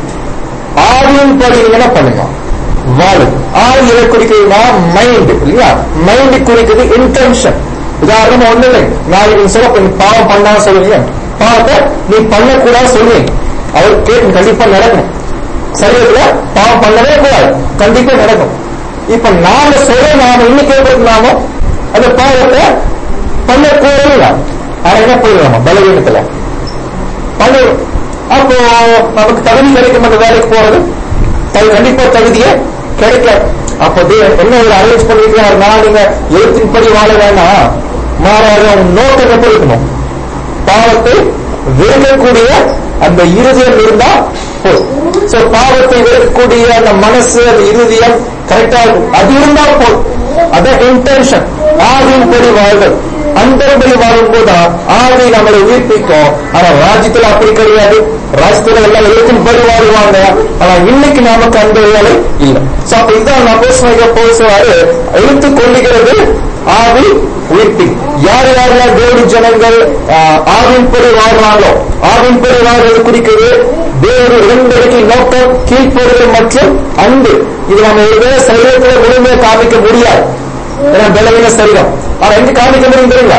ஆவியின் படி நீங்க என்ன பண்ணுங்க வாழு ஆள் எதை குறிக்கிறதுனா மைண்ட் இல்லையா மைண்ட் குறிக்கிறது இன்டென்ஷன் உதாரணம் ஒண்ணு இல்லை நாளைக்கு நீங்க சொல்ல நீ பாவம் பண்ணா சொல்லுவீங்க பாவத்தை நீ பண்ணக்கூடாது சொல்லுவீங்க அவர் கேட்டு கண்டிப்பா நடக்கணும் சரீரத்துல பாவம் பண்ணவே கூடாது கண்டிப்பா நடக்கும் இப்ப நாம சொல்ல நாம இன்னும் கேட்கறது நாம அந்த பாவத்தை பண்ணக்கூடாது ஆனா என்ன பண்ணிடலாமா பலவீனத்துல பண்ணுவோம் அப்போ நமக்கு தகுதி கிடைக்கும் அந்த வேலைக்கு போறது அது கண்டிப்பா தகுதியே கிடைக்காது அப்போ தேவன் என்ன ஒரு அரேஞ்ச் பண்ணிருக்காருன்னா நீங்க எழுத்தின்படி வாழ வேண்டாம் மாறாக உன் நோக்கம் எப்படி இருக்கணும் பாவத்தை வெறுக்கக்கூடிய அந்த இருதயம் இருந்தா போதும் சோ பாவத்தை வெறுக்கக்கூடிய அந்த மனசு அந்த இருதயம் கரெக்டா இருக்கும் அது இருந்தா போதும் அதான் இன்டென்ஷன் ஆவின்படி வாழ்தல் அந்தபடி வாழும்போது ஆவி நம்மளை உயிர்ப்பிக்கும் ஆனா ராஜ்யத்துல அப்படி கிடையாது ராஜ்யத்துல எல்லாம் எழுத்தின் படி வாழ்வாங்க ஆனா இன்னைக்கு நமக்கு அந்த வேலை இல்லை சோ அப்ப இதான் நபோஸ்மைக போசுவாரு எழுத்து கொள்ளுகிறது ஆவி உயிர்ப்பி யார் யாரெல்லாம் தேவடி ஜனங்கள் ஆஹ், ஆவின்படி வாழ்றாங்களோ ஆவின்படி வாழ்றது குறிக்கிறது தேவரு இரண்டடிக்கு நோக்கம் கீழ்ப்படுதல் மற்றும் அன்பு இது நம்ம ஒருவேளை சரீரத்துல முழுமையா காமிக்க முடியாது ஏன்னா பலவீன சரீரம் ஆனா எங்க காமிக்க முடியும் தெரியுங்களா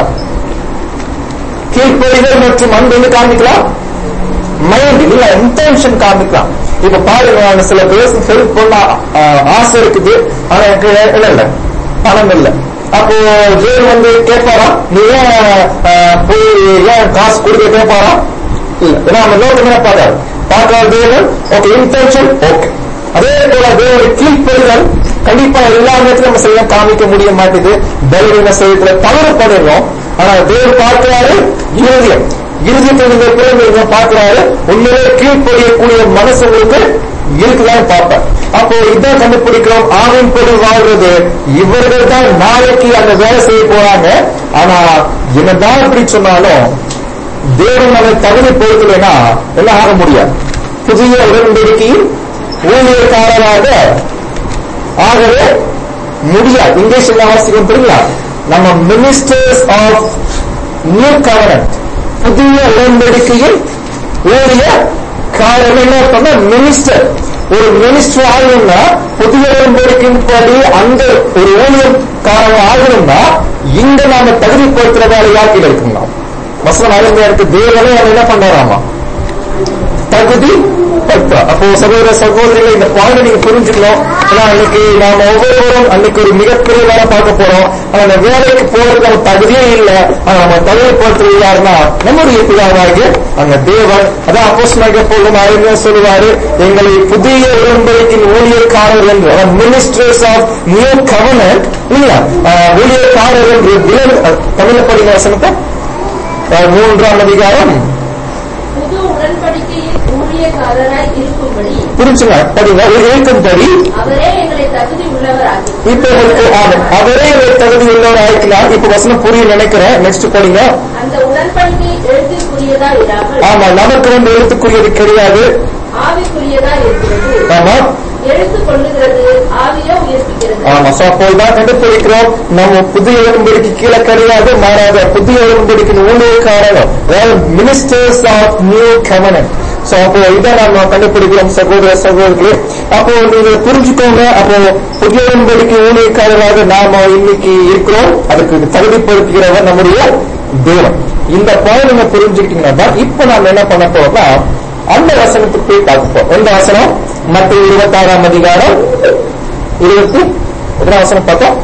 கீழ்ப்படிதல் மற்றும் அன்பு எங்க காமிக்கலாம் மைண்ட் இல்ல இன்டென்ஷன் காமிக்கலாம் இப்ப பாருங்க நான் சில பேர் ஹெல்ப் பண்ண ஆஹ், ஆசை இருக்குது ஆனா எனக்கு இல்ல இல்ல பணம் இல்ல அப்போ ஜெயில் வந்து கேட்பாரா நீ ஏன் ஆஹ், போய் ஏன் காசு கொடுக்க கேட்பாரா இல்ல ஏன்னா நம்ம நோக்கம் என்ன பார்க்காரு பார்க்காத தேவன் ஓகே இன்டென்ஷன் ஓகே அதே போல தேவனுடைய கீழ்ப்படிதல் கண்டிப்பா எல்லா நேரத்திலும் நம்ம செய்ய காமிக்க முடிய மாட்டேது பலவீன செய்யத்துல தவறு பண்ணிடுறோம் ஆனா தேவன் பார்க்கிறாரு இருதயம் இருதயத்தை நீங்க பிறந்தவங்க பார்க்கிறாரு உண்மையிலே கீழ்ப்படியக்கூடிய மனசு உங்களுக்கு இருக்குதான் பார்ப்பேன் அப்போ இதான் கண்டுபிடிக்கிறோம் ஆவின் படி வாழ்றது இவர்கள் தான் நாளைக்கு அந்த வேலை செய்ய போறாங்க ஆனா என்னதான் இப்படி சொன்னாலும் தேவன் அதை தகுதிப்படுத்தலைன்னா என்ன ஆக முடியாது புதிய உடன்படிக்கையில் ஊழியக்காரராக ஆகவே முடியாது இங்கிலீஷ்ல வாசிக்கும் தெரியுங்களா நம்ம மினிஸ்டர்ஸ் ஆஃப் நியூ கவர்னன்ட் புதிய உடன்படிக்கையில் ஊழிய காரணம் என்ன பண்ண மினிஸ்டர் ஒரு மினிஸ்டர் ஆகணும்னா புதிய உடன்படிக்கையின் படி அந்த ஒரு ஊழியம் காரணம் ஆகணும்னா இங்க நாம தகுதிப்படுத்துற வேலையா கீழே இருக்குங்களா வசனம் அருமையா இருக்கு தேவனே அவன் என்ன பண்றாராமா தகுதி படுத்தா அப்போ சகோதர சகோதரிகளை இந்த பாயிண்ட் நீங்க புரிஞ்சுக்கணும் ஏன்னா அன்னைக்கு நாம ஒவ்வொருவரும் அன்னைக்கு ஒரு மிகப்பெரிய வேலை பார்க்க போறோம் ஆனா அந்த வேலைக்கு போறதுக்கு நம்ம தகுதியே இல்லை ஆனா நம்ம தகுதிப்படுத்துறது யாருன்னா நம்முடைய பிதாவாகிய அந்த தேவன் அதான் அப்போஸ் போகும் அருமையா சொல்லுவாரு எங்களை புதிய உடன்படிக்கையின் ஊழியக்காரர் என்று மினிஸ்டர்ஸ் ஆஃப் நியூ கவர்னன்ட் இல்லையா ஆஹ், ஊழியக்காரர் என்று விலங்கு தமிழ்ல படிங்க வசனத்தை ஆஹ், மூன்றாம் அதிகாரம் புது உடன்படிக்கையில் ஊழியக்காரராய் இருக்கும்படி புரிஞ்சுங்க படிங்க ஒரு ஏற்கும்படி அவரே எங்களை தகுதி உள்ளவராகி இப்ப உங்களுக்கு ஆமா, அவரே ஒரு தகுதி உள்ளவர் ஆயிக்கலாம் இப்ப வசனம் புரிய நினைக்கிறேன் நெக்ஸ்ட் படிங்க அந்த உடன்படிக்கை எழுத்திற்குரியதா இராமல் ஆமா நமக்கு வந்து எழுத்துக்குரியது கிடையாது ஆவிக்குரியதா இருக்கிறது ஆமா எழுத்து கொள்ளுகிறது ஆவியோ உயர்த்துகிறது ஆமா சோ அப்போதான் கண்டுபிடிக்கிறோம் நம்ம புதிய உடன்படிக்கை கீழே கிடையாது மாறாத புதிய உடன்படிக்கை ஊழியக்காரர்கள் அதாவது ministers of new covenant so அப்போ இதை நம்ம கண்டுபிடிக்கிறோம் சகோதர சகோதரர்களே அப்போ நீங்க புரிஞ்சுக்கோங்க அப்போ புதிய உடன்படிக்கை ஊழியக்காரராக நாம இன்னைக்கு இருக்கிறோம் அதுக்கு தகுதிப்படுத்துகிறவர் நம்முடைய தேவன் இந்த பாயிண்ட் நீங்க புரிஞ்சுக்கிட்டீங்கன்னா தான் இப்ப நாம என்ன பண்ண போறோம்னா அந்த வசனத்துக்கு போய் பார்க்க போறோம் எந்த வசனம் மற்ற இருபத்தாறாம் அதிகாரம் இருபத்தி எத்தனை வசனம் பார்த்தோம்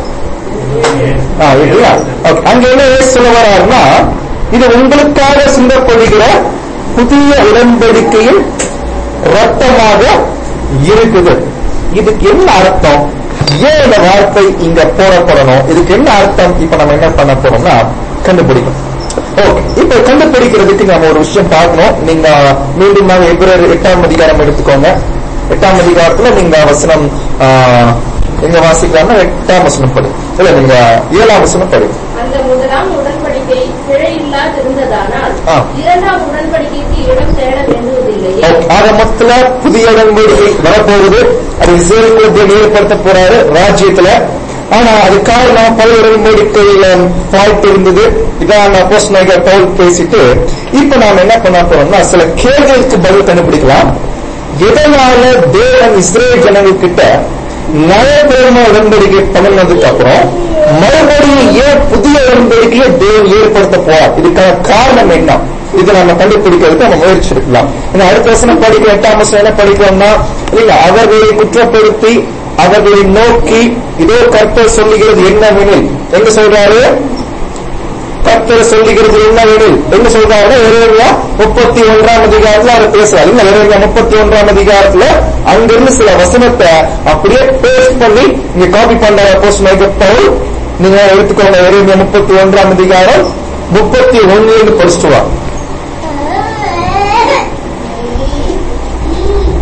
ஆ, இல்லையா Okay. அங்க என்ன இயேசு சொல்ல வர்றாருன்னா இது உங்களுக்காக சிந்தப்படுகிற புதிய உடன்படிக்கையின் ரத்தமாக இருக்குது இதுக்கு என்ன அர்த்தம் ஏன் இந்த வார்த்தை இங்க போடப்படணும் இதுக்கு என்ன அர்த்தம் இப்ப நம்ம என்ன பண்ண போறோம்னா கண்டுபிடிக்கணும் ஓகே இப்ப கண்டுபிடிக்கிறதுக்கு நம்ம ஒரு விஷயம் பார்க்கணும் நீங்க மீண்டும் எப்ரவரி எட்டாம் அதிகாரம் எடுத்துக்கோங்க எட்டாம் அதிகாரத்துல நீங்க வசனம் ஆ, எங்க வாசிக்கலாம்னா எட்டாம் வசனம் படி இல்ல நீங்க ஏழாம் வசனம் படி அந்த முதலாம் உடன்படிக்கை பிழை இல்லாதிருந்ததானால் ஆ. இரண்டாம் உடன்படிக்கைக்கு இடம் தேட வேண்டுவதில்லையே ஓகே. ஆக மொத்தத்துல புதிய உடன்படிக்கை வரப்போகுது அது இஸ்ரேலுக்கு ஏற்படுத்த போறாரு ராஜ்யத்துல ஆனா அது காரணம் பல உடன்படிக்கையில ஃபால்ட் இருந்தது இதான் அப்போஸ் நகர் பவுல் பேசிட்டு இப்ப நாம என்ன பண்ண போறோம்னா சில கேள்விகளுக்கு பதில் கண்டுபிடிக்கலாம் எதனால தேவன் இஸ்ரேல் ஜனங்கள் கிட்ட நயபெரும உடன்படிக்கை பண்ணினதுக்கு அப்புறம் மறுபடியும் ஏன் புதிய உடன்படிக்கையை தேவன் ஏற்படுத்த போறார் இதுக்கான காரணம் என்ன இதை நம்ம கண்டுபிடிக்கிறதுக்கு நம்ம முயற்சி எடுக்கலாம் ஏன்னா அடுத்த வசனம் படிக்க எட்டாம் வசனம் என்ன படிக்கிறோம்னா இல்ல அவர்களை குற்றப்படுத்தி அவர்களை நோக்கி இதோ கர்த்தர் சொல்லுகிறது என்னவெனில் எங்க சொல்றாரு கர்த்தர் சொல்லுகிறது என்னவெனில் என்ன சொல்றாரு இறைவா முப்பத்தி ஒன்றாம் அதிகாரத்துல அவர் பேசுறாரு இல்ல இறைவா முப்பத்தி ஒன்றாம் அதிகாரத்துல அங்கிருந்து சில வசனத்தை அப்படியே பேஸ்ட் பண்ணி இங்க காப்பி பண்ற போஸ்ட் மைக்கப்பவுல் நீங்க எடுத்துக்கோங்க இறைவா முப்பத்தி ஒன்றாம் அதிகாரம் முப்பத்தி ஒன்னு படிச்சுட்டு வா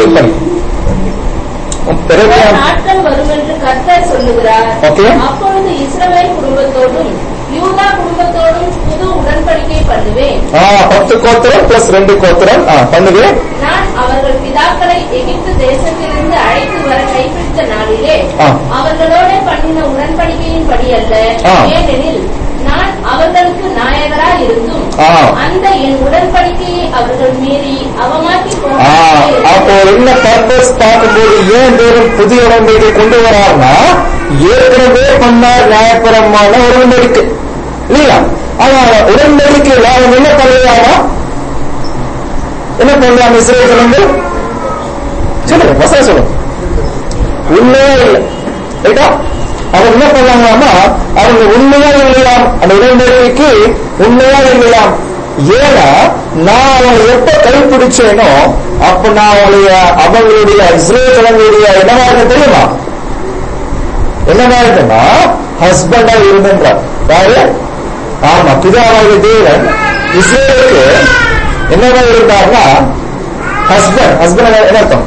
படி படி பிறகு நாட்கள் வரும் என்று கர்த்தர் சொல்லுகிறார் Okay. அப்பொழுது இஸ்ரவேல் குடும்பத்தோடும் யூதா குடும்பத்தோடும் புது உடன்படிக்கை பண்ணுவேன் ஆ, பத்து கோத்திரம் பிளஸ் ரெண்டு கோத்திரம் ஆ, பண்ணுது நான் அவர்கள் பிதாக்களை எகிப்து தேசத்திலிருந்து அழைத்து வர கைப்பிடித்த நாளிலே ஆ. அவர்களோட பண்ணின உடன்படிக்கையின் படி அல்ல ஆ. ஏனெனில் நான் அவர்களுக்கு நாயகராய் இருந்தும் ஆ. அந்த என் உடன்படிக்கையை அவர்கள் மீறி அவமாக்கி ஆ, அப்போ என்ன பர்பஸ் பார்க்கும்போது ஏன் தேவன் புதிய உடன்படிக்கை கொண்டு வரார்னா ஏற்கனவே பண்ணார் நியாயபரமான ஒரு உடன்படிக்கை இல்லையா ஆனா உடன்படிக்கையில் அவன் என்ன பண்ணலாமா என்ன பண்ணலாம் இஸ்ரேல் ஜனங்கள் சொல்லுங்க வசனம் சொல்லுங்க உண்மையே இல்லை ரைட்டா அவங்க என்ன பண்ணாங்களாமா அவங்க உண்மையா இல்லையாம் அந்த உடன்படிக்கைக்கு உண்மையா இல்லையாம் ஏன்னா நான் அவங்களை எப்ப கைப்பிடிச்சேனோ அப்ப நான் அவங்களுடைய அவங்களுடைய இஸ்ரேல் ஜனங்களுடைய என்னவா இருக்க தெரியுமா என்னவா இருக்குன்னா ஹஸ்பண்டா இருந்தேன்றார் யாரு ஆமா பிதாவாகிய தேவன் இஸ்ரேலுக்கு என்னவா இருந்தார்னா ஹஸ்பண்ட் ஹஸ்பண்ட் என்ன அர்த்தம்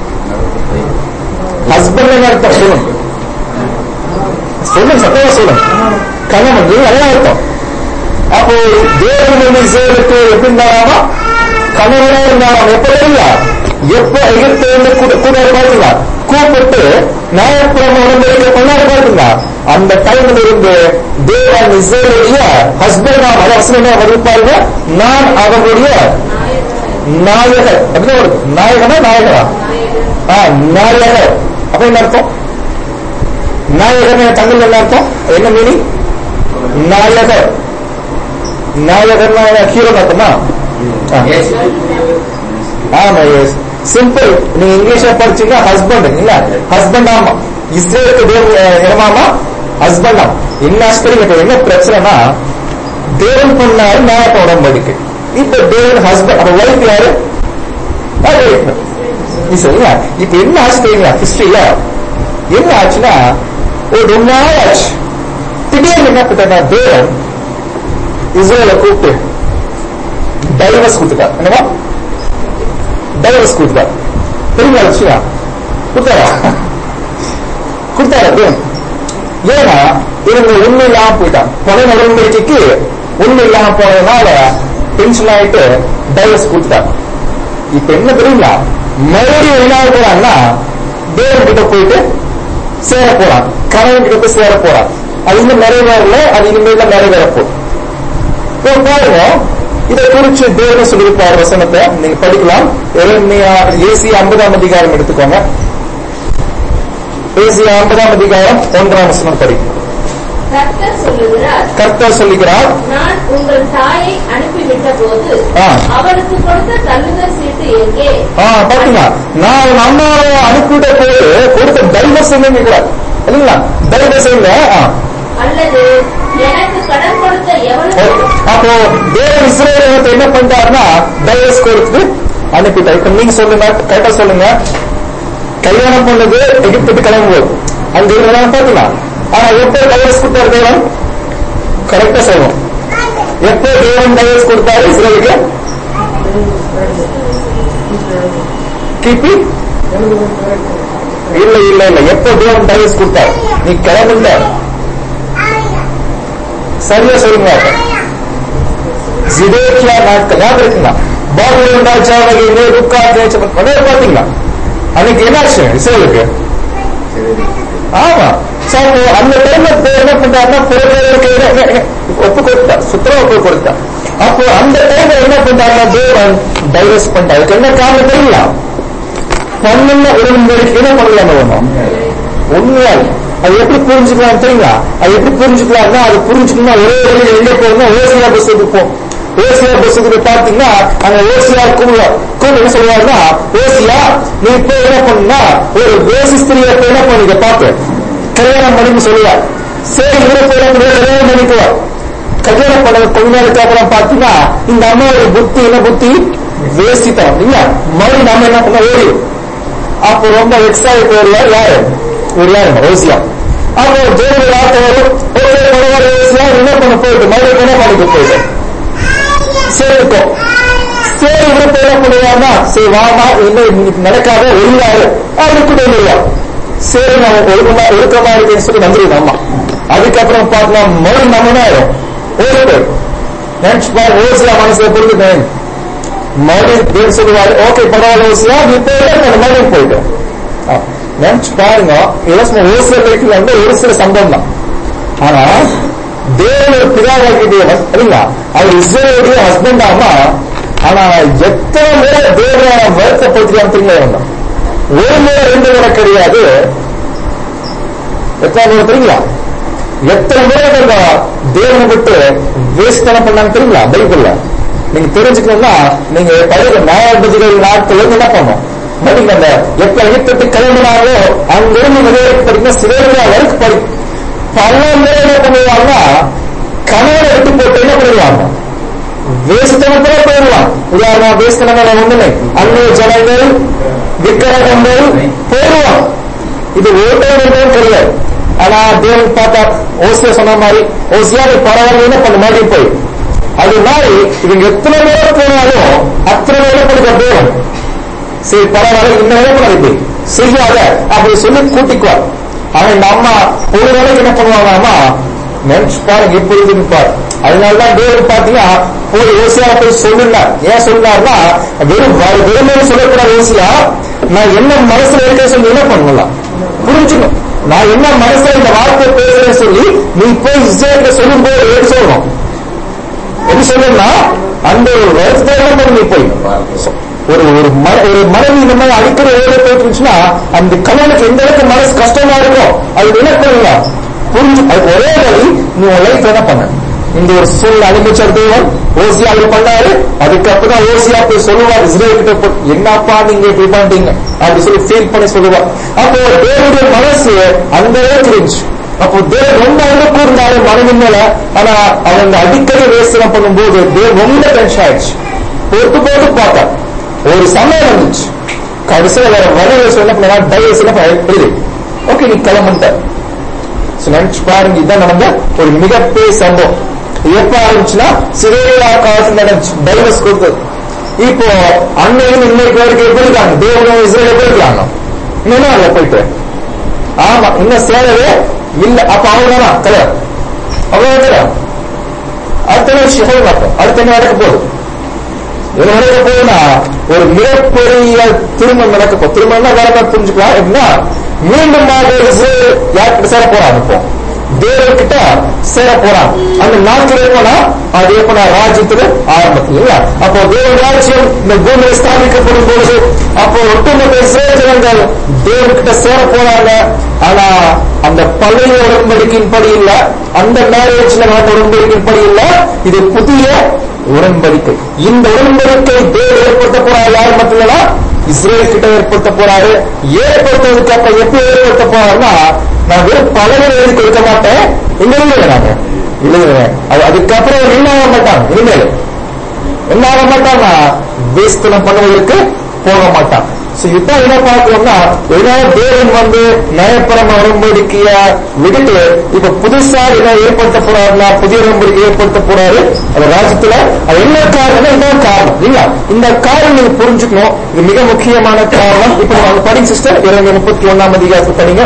ஹஸ்பண்ட் என்ன அர்த்தம் சொல்லுங்க சொல்லுங்க சத்தமா சொல்லுங்க கணவன் இது நல்லா அர்த்தம் அப்போ தேவன் வந்து இஸ்ரேலுக்கு எப்படி இருந்தாராமா கணவனா இருந்தாராம் எப்ப தெரியுங்களா எப்ப எகிப்திலிருந்து கூட கூட பாத்தீங்களா கூப்பிட்டு நியாயப்பிரம உடன்படிக்கை கொண்டாட பாத்தீங்களா அந்த டைம்ல இருந்து தேவன் இஸ்ரேலுடைய ஹஸ்பண்ட் நான் வசனம் என்ன வகுப்பாருங்க நான் அவர்களுடைய நாயகர் அப்படின்னு ஒரு நாயகனா நாயகரா ஆ நாயகர் அப்ப என்ன அர்த்தம் நாயகர் தமிழ் என்ன அர்த்தம் என்ன மீனிங் நாயகர் நாயகர்னா ஹீரோ அர்த்தமா ஆ. ஆமா எஸ் சிம்பிள் நீங்க இங்கிலீஷ்ல படிச்சீங்க ஹஸ்பண்ட் இல்ல ஹஸ்பண்ட் ஆமா இஸ்ரேலுக்கு தேவன் இடமாமா ஹஸ்பண்ட் ஆமா என்ன ஆச்சரியம் இப்ப என்ன பிரச்சனைனா தேவன் பண்ணாரு நாயக்க உடம்படிக்கை இப்ப தேவன் ஹஸ்பண்ட் அப்ப ஒய்ஃப் யாரு ஒய்ஃப் நீ சொல்லுங்க இப்ப என்ன ஆச்சு தெரியுங்களா ஹிஸ்டரியில என்ன ஆச்சுன்னா ஒரு ரொம்ப நாள் ஆச்சு திடீர்னு என்ன பண்ணிட்டாங்க தேவன் இஸ்ரேல கூப்பிட்டு டைவர்ஸ் கொடுத்துட்டார் என்னவா டைவர்ஸ் கொடுத்துட்டார் தெரியுங்களா விஷயம் கொடுத்தாரா கொடுத்தாரா தேவன் ஏன்னா இவங்க உண்மை இல்லாம போயிட்டான் பழைய நடவடிக்கைக்கு உண்மை இல்லாம போனதுனால டென்ஷன் ஆயிட்டு டைவர்ஸ் கொடுத்துட்டார் இப்ப என்ன தெரியுங்களா மறுபடியும் என்ன ஆக போறான்னா தேவன் கிட்ட போயிட்டு சேர போறான் கணவன் கிட்ட போய் சேர போறான் அது இன்னும் நிறைவேறல அது இனிமேல் தான் நிறைவேற போகுது இப்போ பாருங்க இதை குறிச்சு தேவன் சொல்லியிருப்பார் வசனத்தை நீங்க படிக்கலாம் எரேமியா ஏசி ஐம்பதாம் அதிகாரம் எடுத்துக்கோங்க ஏசி ஐம்பதாம் அதிகாரம் ஒன்றாம் வசனம் படிக்கும் கர்த்தர் சொல்லுகிறார் கர்த்தர் சொல்லுகிறார் நான் உங்கள் தாயை அனுப்பிவிட்ட போது ஆ. அவளுக்கு கொடுத்த தள்ளுதல் சீட்டு எங்கே ஆ பாத்தீங்களா நான் உன் அம்மாவை அனுப்பிவிட்ட போது கொடுத்த டைவர்ஸ் கேட்கிறார் இல்லைங்களா டைவர்ஸ் இல்ல ஆ. அல்லது எனக்கு கடன் கொடுத்த எவனுக்கு அப்போ தேவன் இஸ்ரேல் என்ன பண்ணிட்டாருன்னா டைவர்ஸ் கொடுத்து அனுப்பிட்டார் இப்ப நீங்க சொல்லுங்க கரெக்டா சொல்லுங்க கல்யாணம் பண்ணது எகிப்துக்கு கிளம்புவோம் அங்க இருந்தாலும் பார்க்கலாம் ஆனா எப்போ டைவர்ஸ் கொடுத்தாரு தேவன் கரெக்டா சொல்லணும் எப்போ தேவன் டைவர்ஸ் கொடுத்தாரு இஸ்ரேலுக்கு கிபி இல்ல இல்ல இல்ல எப்போ தேவன் டைவர்ஸ் கொடுத்தாரு நீ கிளம்புங்க சரியா சொல்லுங்க ஜிடேக்கியா நாட்கள் ஞாபகம் இருக்குங்களா பாபுலன் ராஜாவை ருக்கா தேச்சபன் பாத்தீங்களா அன்னைக்கு என்னாச்சு இஸ்ரேலுக்கு ஆமா சோ அப்போ அந்த டைம்ல என்ன பண்றாருன்னா பிறகு ஒப்பு கொடுத்தா சுத்தம் ஒப்பு கொடுத்தா அப்போ அந்த டைம்ல என்ன பண்றாருன்னா தேவன் டைவர்ஸ் பண்ணிட்டாரு அதுக்கு என்ன காரணம் தெரியுங்களா பண்ணுன உடன்படிக்கை என்ன பண்ணலாம வேணும் உண்மையா அது எப்படி புரிஞ்சுக்கலாம் தெரியுங்களா அது எப்படி புரிஞ்சுக்கலாம்னா அது புரிஞ்சுக்கணும்னா ஒரே வழியில் எங்க போகணும்னா ஓசியா புஸ்தகத்துக்கு போகும் ஓசியா புஸ்தகத்துக்கு பார்த்தீங்கன்னா அங்க ஓசியா கூப்பிட கூப்பிட என்ன சொல்லுவாருன்னா ஓசியா நீ இப்ப என்ன பண்ணுனா ஒரு வேசி ஸ்திரியை போய் என்ன பண்ணுங்க பார்த்து கல்யாணம் பண்ணின்னு சொல்லுவா சரி இவரை போய் என்ன பண்ணுவா, கல்யாணம் பண்ணிக்குவா கல்யாணம் பண்ண கொஞ்ச நேரத்துக்கு அப்புறம் பார்த்தீங்கன்னா இந்த அம்மாவோட புத்தி என்ன புத்தி வேஸ்டித்தனம் இல்லையா மறுபடியும் நம்ம என்ன பண்ண ஓடி அப்போ ரொம்ப எக்ஸைட் வருவார் யாரு ஒரு யாரு ஓசியா அப்போ ஜெயில வார்த்தை வரும் ஓகே பரவாயில்ல ஓசியா என்ன பண்ண போயிட்டு மறுபடியும் என்ன பண்ணிட்டு போயிட்டு சேர்த்துக்கோ சரி இவரு என்ன பண்ணுவான்னா சரி வாமா இன்னும் இன்னைக்கு நடக்காத ஒழுங்காரு அவரு கூட வருவான் சரி நான் ஒழுக்கமா ஒழுக்கமா இருக்கேன்னு சொல்லி வந்துருது அம்மா அதுக்கப்புறம் பார்க்கலாம் மறுபடியும் நம்ம என்ன ஆயிரும் ஓடி போயிடும் நினைச்சு பாரு ஓசியா மனசுல புரிஞ்சுட்டேன் மறுபடியும் பேர் சொல்லுவாரு ஓகே பரவாயில்ல ஓசியா நீ போயிட்டு அந்த மறுபடியும் போயிட்டேன் ஆ, நினைச்சு பாருங்க இலவசம் ஓசியா லைஃப்ல வந்து ஒரு சில சம்பவம் தான் ஆனா தேவனுடைய பிதாவாகிய தேவன் சரிங்களா அவர் இஸ்ரேலுடைய ஹஸ்பண்ட் ஆமா ஆனா எத்தனை முறை தேவனை வருத்தப்படுத்தியான்னு தெரியுமா இவங்க ஒரு முறை ரெண்டு முறை கிடையாது எத்தனை முறை தெரியுங்களா எத்தனை முறை இவங்க தேவனை விட்டு வேஸ்தனம் பண்ணாங்க தெரியுங்களா பைபிள்ல நீங்க தெரிஞ்சுக்கணும்னா நீங்க பழைய நியாயாதிபதிகள் நாட்கள் என்ன பண்ணணும் மறுபடியும் அந்த எப்ப எகிப்துக்கு கிளம்பினாங்களோ அங்கிருந்து நிறைய படிக்கணும் சிறையா வரைக்கும் படி பல முறை என்ன பண்ணுவாங்கன்னா கணவனை விட்டு போட்டு என்ன பண்ணுவாங்க வேஸ்தனத்துல போயிடலாம் உதாரணமா வேஸ்தனங்கள் ஒண்ணுமே அந்நிய ஜனங்கள் விக்கிரகங்கள் போயிடுவான் இது ஓட்டோடும் கிடையாது ஆனா தேவன் பார்த்தா ஓசியா சொன்ன மாதிரி ஓசியாவை பரவாயில்ல பண்ண மாதிரி போய் அது மாதிரி இவங்க எத்தனை நேரம் போனாலும் அத்தனை நேரம் கொடுக்க தேவன் சரி பரவாயில்ல இந்த நேரம் பண்ணாது இப்படி செய்யாத அப்படி சொல்லி கூட்டிக்குவார் ஆனா இந்த அம்மா ஒரு வேலைக்கு என்ன பண்ணுவாங்கம்மா நினைச்சு பாருங்க இப்படி இதுன்னு பாரு அதனாலதான் தேவன் பாத்தீங்கன்னா போய் ஓசியா போய் சொல்லுனார் ஏன் சொன்னார்னா வெறும் வ- வெறுமையை சொல்லக்கூடாது ஓசியா நான் என்ன மனசுல இருக்கேன்னு சொல்லி என்ன பண்ணலாம் புரிஞ்சுக்கணும் நான் என்ன மனசுல இந்த வார்த்தை பேசுறேன்னு சொல்லி நீ போய் இஸ்ரேலுக்கு சொல்லும் போது எப்படி சொல்லணும் எப்படி சொல்லணும்னா அந்த ஒரு வருஷத்தை என்ன பண்ணு நீ போய் ஒரு ஒரு மன ஒரு மனைவி இந்த மாதிரி அடிக்கடி வேலை போயிட்டு இருந்துச்சுன்னா அந்த கணவனுக்கு எந்த அளவுக்கு மனசு கஷ்டமா இருக்கும் அது என்ன பண்ணுங்க புரிஞ்சு அதுக்கு ஒரே வழி நீ உன் லைஃப் என்ன பண்ண இந்த ஒரு சூழ்நிலை அனுபவிச்சார் தேவன் ஓசியா அப்படி பண்ணாரு அதுக்கப்புறம் ஓசியா போய் சொல்லுவார் இஸ்ரேல் கிட்ட போய் என்னப்பா நீங்க இப்படி பண்ணிட்டீங்க அப்படி சொல்லி ஃபீல் பண்ணி சொல்லுவார் அப்போ தேவனுடைய மனசு அந்த அளவுக்கு இருந்துச்சு அப்போ தேவன் ரொம்ப அன்பு இருந்தாரு மனைவி மேல ஆனா அவங்க அடிக்கடி வேசனம் பண்ணும்போது தேவன் ரொம்ப டென்ஷன் ஆயிடுச்சு பொறுத்து போட்டு பார்த்தா ஒரு சமயம் வந்துச்சு கடைசியில வேற வழி என்ன பண்ணா டைவர்ஸ் என்ன பண்ணி ஓகே நீ கிளம்பிட்ட So, நினைச்சு பாருங்க இதான் நடந்த ஒரு மிகப்பெரிய சம்பவம் எப்ப ஆரம்பிச்சுன்னா சிறையா காலத்துல நடந்துச்சு டைவர்ஸ் கொடுத்தது இப்போ அன்னையும் இன்னைக்கு வரைக்கும் எப்படி இருக்காங்க தேவனும் இஸ்ரேல் எப்படி இருக்காங்க இன்னும் அதுல போயிட்டு ஆமா இன்னும் சேரவே இல்ல அப்ப அவங்க தான் கல்யாணம் அவ்வளவு அடுத்த விஷயம் சொல்லுங்க அப்போ அடுத்து என்ன நடக்க போகுது என்ன நடக்க போகுதுன்னா ஒரு மிகப்பெரிய திருமணம் நடக்க போகுது திருமணம்னா வேற மாதிரி புரிஞ்சுக்கலாம் எப்படின்னா மீண்டும் இஸ்ரேல் யார்கிட்ட சேர போறாங்க இப்போ தேவர்கிட்ட சேர போறாங்க அந்த நாட்கள் எப்பனா அது எப்பனா ராஜ்யத்துல ஆரம்பத்தில் இல்ல அப்போ தேவ ராஜ்யம் இந்த பூமியை ஸ்தாபிக்கப்படும் பொழுது அப்போ ஒட்டுமொத்த இஸ்ரேல் ஜனங்கள் தேவர்கிட்ட சேர போறாங்க ஆனா அந்த பழைய உடன்படிக்கையின் படி இல்ல அந்த மேரேஜ்ல நடந்த உடன்படிக்கையின் படி இல்ல இது புதிய உடன்படிக்கை இந்த உடன்படிக்கை தேவன் ஏற்படுத்த போறாரு யார் மட்டும் இல்ல இஸ்ரேல் கிட்ட ஏற்படுத்த போறாரு ஏற்படுத்துறதுக்கு அப்ப எப்படி ஏற்படுத்த போறாருன்னா நான் வெறும் பலனை எழுதி கொடுக்க மாட்டேன் இங்க எழுதுவேன் நாங்க எழுதுவேன் அது அதுக்கப்புறம் அவர் என்ன ஆக மாட்டாங்க இனிமேல் என்ன ஆக மாட்டான்னா வேஸ்தனம் பண்ணுவதற்கு போக மாட்டான் So, இதுதான் என்ன பார்க்கிறோம்னா ஏன்னா தேவன் வந்து நயப்பரம உடன்படிக்கைய விட்டுட்டு இப்ப புதுசா என்ன ஏற்படுத்த போறாருன்னா புதிய உடன்படிக்கை ஏற்படுத்த போறாரு அந்த ராஜ்யத்துல அது என்ன காரணம் இன்னொரு காரணம் இல்லைங்களா இந்த காரணம் நீங்க புரிஞ்சுக்கணும் இது மிக முக்கியமான காரணம் இப்ப நம்ம படிங்க சிஸ்டர் இருநூத்தி முப்பத்தி ஒன்னாம் அதிகாரத்தை படிங்க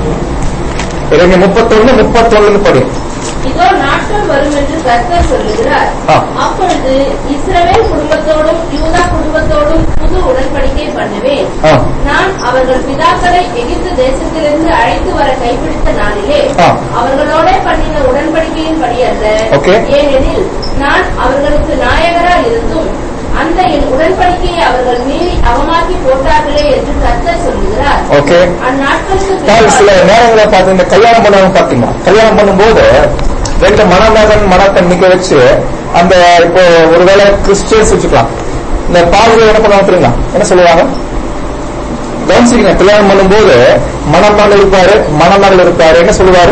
இருநூத்தி முப்பத்தொன்னு முப்பத்தொன்னு படிங்க இதோ நாட்கள் வரும் என்று கர்த்தர் சொல்லுகிறார் ஆ. அப்பொழுது இஸ்ரவேல் குடும்பத்தோடும் யூதா குடும்பத்தோடும் புது உடன்படிக்கை பண்ணுவேன் ஆ. நான் அவர்கள் பிதாக்களை எகிப்து தேசத்திலிருந்து அழைத்து வர கைப்பிடித்த நாளிலே ஆ. அவர்களோட பண்ணின உடன்படிக்கையின் படி அல்ல Okay. ஏனெனில் நான் அவர்களுக்கு நாயகராய் இருந்தும் அந்த என் உடன்படிக்கையை அவர்கள் மீறி அவமாக்கி போட்டார்களே என்று கர்த்தர் சொல்லுகிறார் ஓகே அந்நாட்களுக்கு பாரு, சில பிற்பாடு நேரங்களை பார்த்து இந்த கல்யாணம் பண்ணவங்க பாத்தீங்கன்னா கல்யாணம் பண்ணும்போது ரெண்டு மணமகன் மணப்பெண் நிக்க வச்சு அந்த இப்போ ஒருவேளை கிறிஸ்டியன்ஸ் வச்சுக்கலாம் இந்த பாதிரி என்ன பண்ணுவாங்க தெரியுங்களா என்ன சொல்லுவாங்க கவனிச்சிருக்கீங்க கல்யாணம் பண்ணும்போது மணமகள் இருப்பாரு மணமகள் இருப்பாரு என்ன சொல்லுவாரு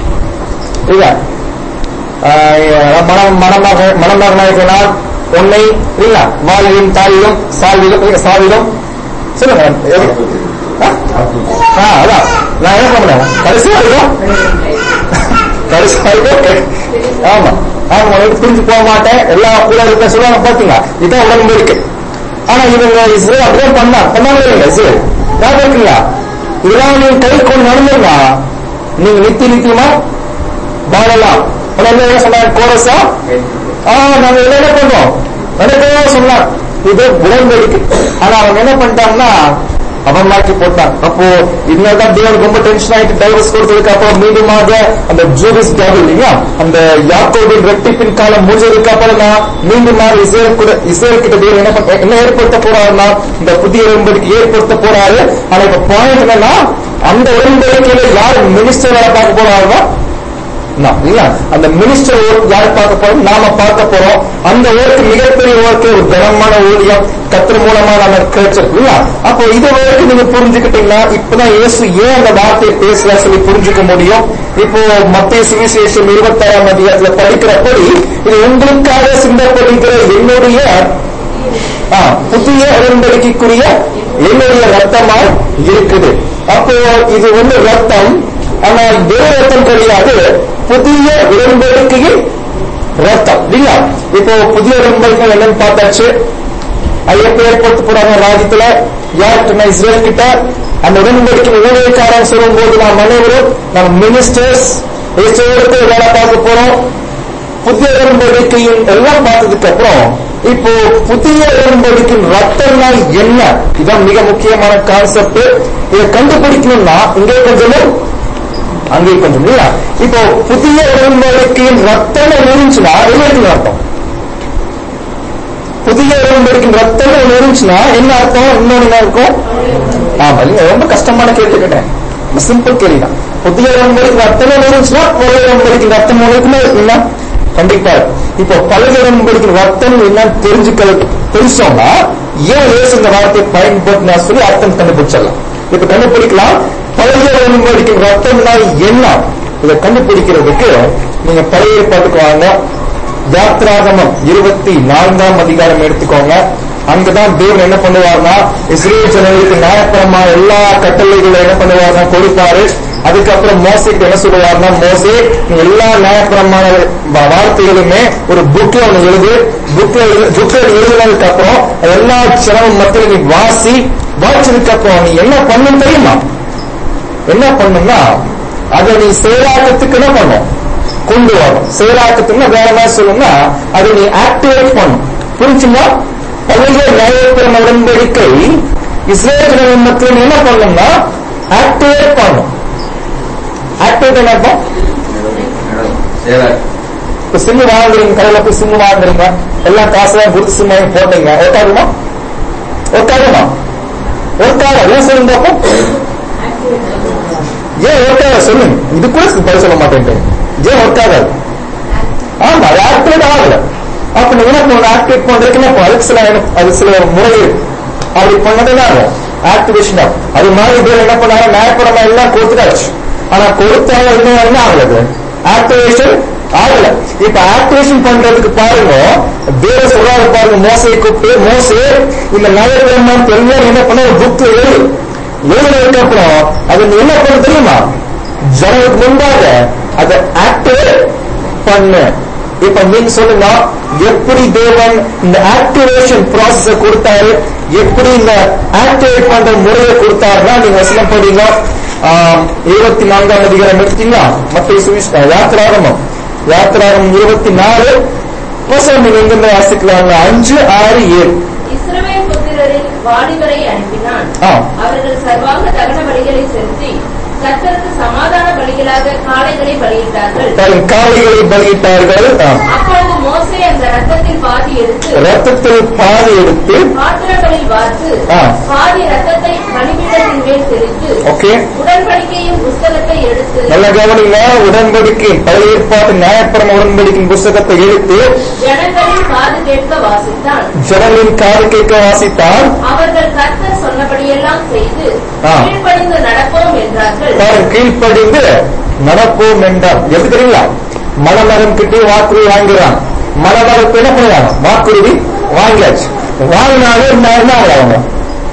இல்ல மனம் மணமக மணமகனாக உன்னை இல்ல வாழிலும் தாயிலும் சாவிலும் சாவிலும் சொல்லுங்க எது? ஆ? ஆ, அதான் நான் என்ன பண்ணேன் கடைசி வரைக்கும் கடைசியாக ஆமா ஆமா உனக்கு பிரிஞ்சு போக மாட்டேன் எல்லா கூட இருக்க சொல்லுவாங்க பாத்தீங்களா இதான் உடன்படிக்கை ஆனா இவங்க இஸ்ரேல் அப்படியே பண்ணா பண்ணாங்க இல்லைங்க இஸ்ரேல் ஞாபகம் இருக்குங்களா இதெல்லாம் நீங்க கை கொண்டு நடந்துருங்க நீங்க நித்தி நித்தியமா வாழலாம் ஆனா என்ன சொன்னாங்க கோரஸா ஆ நாங்க இதை என்ன பண்றோம் நடக்கவே சொன்னான் இது உடன்படிக்கை ஆனா அவங்க என்ன பண்ணிட்டாங்கன்னா அவன் மாற்றி போட்டான் அப்போ இதனால்தான் தேவன் ரொம்ப டென்ஷன் ஆயிட்டு டைவர்ஸ் கொடுத்ததுக்கு அப்புறம் மீண்டுமாக அந்த ஜூரிஸ் டேபிள் இல்லையா அந்த யாக்கோபின் ரெட்டிப்பின் காலம் முடிஞ்சதுக்கு அப்புறம் தான் மீண்டுமாக இஸ்ரேல் கூட இஸ்ரேல் கிட்ட தேவன் என்ன பண்ண என்ன ஏற்படுத்த போறாருன்னா இந்த புதிய உடன்படிக்கை ஏற்படுத்த போறாரு ஆனா இப்ப பாயிண்ட் என்னன்னா அந்த உடன்படிக்கையில யார் மினிஸ்டர் வேலை பார்க்க போறாருன்னா நான் இல்லையா அந்த மினிஸ்டர் ஒர்க் யார் பார்க்க போறோம் நாம பார்க்க போறோம் அந்த ஒர்க் மிகப்பெரிய ஒர்க் ஒரு கனமான ஊழியம் கத்திர மூலமா நம்ம கிடைச்சிருக்கு இல்லையா அப்போ இது வரைக்கும் நீங்க புரிஞ்சுக்கிட்டீங்கன்னா இப்பதான் இயேசு ஏன் அந்த வார்த்தையை பேசுறா சொல்லி புரிஞ்சுக்க முடியும் இப்போ மத்திய சுவிசேஷம் இருபத்தாறாம் அதிகாரத்துல படிக்கிறபடி இது உங்களுக்காக சிந்தப்படுகிற என்னுடைய ஆ, புதிய உடன்படிக்கைக்குரிய என்னுடைய ரத்தமா இருக்குது அப்போ இது வந்து ரத்தம் ஆனா வெறும் ரத்தம் கிடையாது புதிய உடன்படிக்கையின் ரத்தம் இல்லையா இப்போ புதிய உடன்படிக்கை என்னன்னு பார்த்தாச்சு அது எப்ப ஏற்படுத்த போறாங்க ராஜ்யத்துல யார்கிட்ட இஸ்ரேல் கிட்ட அந்த உடன்படிக்கை ஊழியக்காரன் சொல்லும் போது நாம் அனைவரும் நம்ம மினிஸ்டர்ஸ் இஸ்ரேலுக்கு வேலை பார்க்க போறோம் புதிய உடன்படிக்கையின் எல்லாம் பார்த்ததுக்கு அப்புறம் இப்போ புதிய உடன்படிக்கையின் ரத்தம்னா என்ன இதான் மிக முக்கியமான கான்செப்ட் இதை கண்டுபிடிக்கணும்னா இங்கே கொஞ்சம் அங்கே கொஞ்சம் இல்லையா இப்போ புதிய உடன்படிக்கையின் ரத்தம் இருந்துச்சுன்னா என்ன இருக்குன்னு அர்த்தம் புதிய உடன்படிக்கையின் ரத்தம் ஒண்ணு இருந்துச்சுன்னா என்ன அர்த்தம் இன்னொன்னு என்ன இருக்கும் ஆமா இல்லைங்க ரொம்ப கஷ்டமான கேள்வி கேட்டேன் சிம்பிள் கேள்வி தான் புதிய உடன்படிக்கை ரத்தம் ஒண்ணு இருந்துச்சுன்னா பழைய உடன்படிக்கை ரத்தம் ஒண்ணு இருக்குமே இருக்குங்களா கண்டிப்பா இருக்கு. இப்போ பழைய உடன்படிக்கை ரத்தம் என்னன்னு தெரிஞ்சுக்க தெரிஞ்சோம்னா ஏன் ஏசு இந்த வார்த்தையை பயன்படுத்தினா சொல்லி அர்த்தம் கண்டுபிடிச்சிடலாம் இப்ப கண்டுபிடிக்கலாம் பழைய உடன்படிக்கை ரத்தம்னா என்ன இதை கண்டுபிடிக்கிறதுக்கு நீங்க பழைய ஏற்பாட்டுக்கு வாங்க யாத்ராகமம் இருபத்தி நான்காம் அதிகாரம் எடுத்துக்கோங்க அங்கதான் தேவன் என்ன பண்ணுவார்னா இஸ்ரேல் ஜனங்களுக்கு நியாயப்பிரமா எல்லா கட்டளைகளும் என்ன பண்ணுவார்னா கொடுப்பாரு அதுக்கப்புறம் மோசைக்கு என்ன சொல்லுவார்னா மோசே நீ எல்லா நியாயப்பிரமான வா- வார்த்தைகளுமே ஒரு புக்ல ஒண்ணு எழுது புக்ல புக்ல எழுதுனதுக்கு அப்புறம் அது எல்லா ஜனமும் மத்தியில நீ வாசி வாசிச்சதுக்கு அப்புறம் நீ என்ன பண்ணும் தெரியுமா என்ன பண்ணும்னா அதை நீ செயலாக்கத்துக்கு என்ன பண்ணும் கொண்டு வரும் செயலாக்கத்துக்கு வேற என்ன சொல்லணும்னா அதை நீ ஆக்டிவேட் பண்ணும் புரிஞ்சுங்களா பழைய நியாயப்பிரம உடன்படிக்கை இஸ்ரேல் ஜனங்கள் மத்தியில் என்ன பண்ணும்னா ஆக்டிவேட் பண்ணும் ஆக்டிவேட் என்ன அர்த்தம் சேராது இப்ப சிம்மு வாங்குறீங்க கடையில போய் சிம்மு வாங்குறீங்க எல்லாம் காசுலாம் கொடுத்து சிம்மு வாங்கி போட்டீங்க ஒட்டாகுமா ஒட்டாகுமா ஒட்டாக ஏன் சொல்லுங்க அப்போ ஏன் ஒட்டாக சொல்லுங்க இது கூட பதில் சொல்ல மாட்டேன் ஏன் ஒட்டாகாது ஆமா அது ஆக்டிவேட் ஆகல அப்ப நீங்க என்ன பண்ணணும் ஆக்டிவேட் பண்றதுக்கு என்ன பண்ணணும்? அதுக்கு சில அது சில முறை இருக்கு. அப்படி பண்ணதுதான் ஆக்டிவேஷன் ஆகும் அது மாதிரி பேர் என்ன பண்ணாங்க நியாயப்படமா எல்லாம் கொடுத்துட்டாச்சு ஆனா கொடுத்தாங்க இன்னும் என்ன ஆகலது ஆக்டிவேஷன் ஆகல இப்ப ஆக்டிவேஷன் பண்றதுக்கு பாருங்க வேற சொல்றாரு பாருங்க மோசையை கூப்பிட்டு மோசே இந்த நியாயப்பிரமான் எல்லாம் என்ன பண்ண ஒரு புக் எழுது எழுதுனதுக்கு அப்புறம் அது நீ என்ன பண்ண தெரியுமா ஜனங்களுக்கு முன்பாக அதை ஆக்டிவேட் பண்ணு இப்ப நீங்க சொல்லுங்க எப்படி தேவன் இந்த ஆக்டிவேஷன் ப்ராசஸ கொடுத்தாரு எப்படி இந்த ஆக்டிவேட் பண்ற முறையை கொடுத்தாருன்னா நீங்க வசனம் படிங்க ஆம், இருபத்தி நான்காம் அதிகாரம் எடுத்தீங்களா மத்திய சுவிஸ் யாத்திராகமம் யாத்திராகமம் இருபத்தி நாலு வசனம் நீங்க எங்கிருந்து வாசிக்கலாங்க அஞ்சு ஆறு ஏழு இஸ்ரவேல் புத்திரரின் வாலிபரை அனுப்பினான் ஆ அவர்கள் சர்வாங்க தகன பலிகளை செலுத்தி கர்த்தருக்கு சமாதான பலிகளாக காளைகளை பலியிட்டார்கள் தன் காளைகளை பலியிட்டார்கள் ஆ. அப்பொழுது மோசே அந்த ரத்தத்தில் பாதி எடுத்து ரத்தத்தில் பாதி எடுத்து பாத்திரங்களில் வார்த்து ஆ. பாதி ரத்தத்தை பலிபீடத்தின் மேல் தெளித்து ஓகே உடன்படிக்கையின் புஸ்தகத்தை எடுத்து நல்ல கவனிங்க உடன்படிக்கை பழைய ஏற்பாட்டு நியாயப்பிரம உடன்படிக்கையின் புஸ்தகத்தை எடுத்து ஜனங்களின் காது கேட்க வாசித்தான் ஜனங்களின் காது கேட்க வாசித்தால் அவர்கள் கர்த்தர் சொன்னபடியெல்லாம் செய்து ஆ. கீழ்ப்படிந்து நடப்போம் என்றார்கள் பாருங்க கீழ்ப்படிந்து நடப்போம் என்றார் எப்படி தெரியுங்களா மணமகன் கிட்டே வாக்குறுதி வாங்குறான் மணமகனுக்கு என்ன பண்ணுறாங்க வாக்குறுதி வாங்கியாச்சு வாங்கினாலே என்ன என்ன ஆகல அவங்க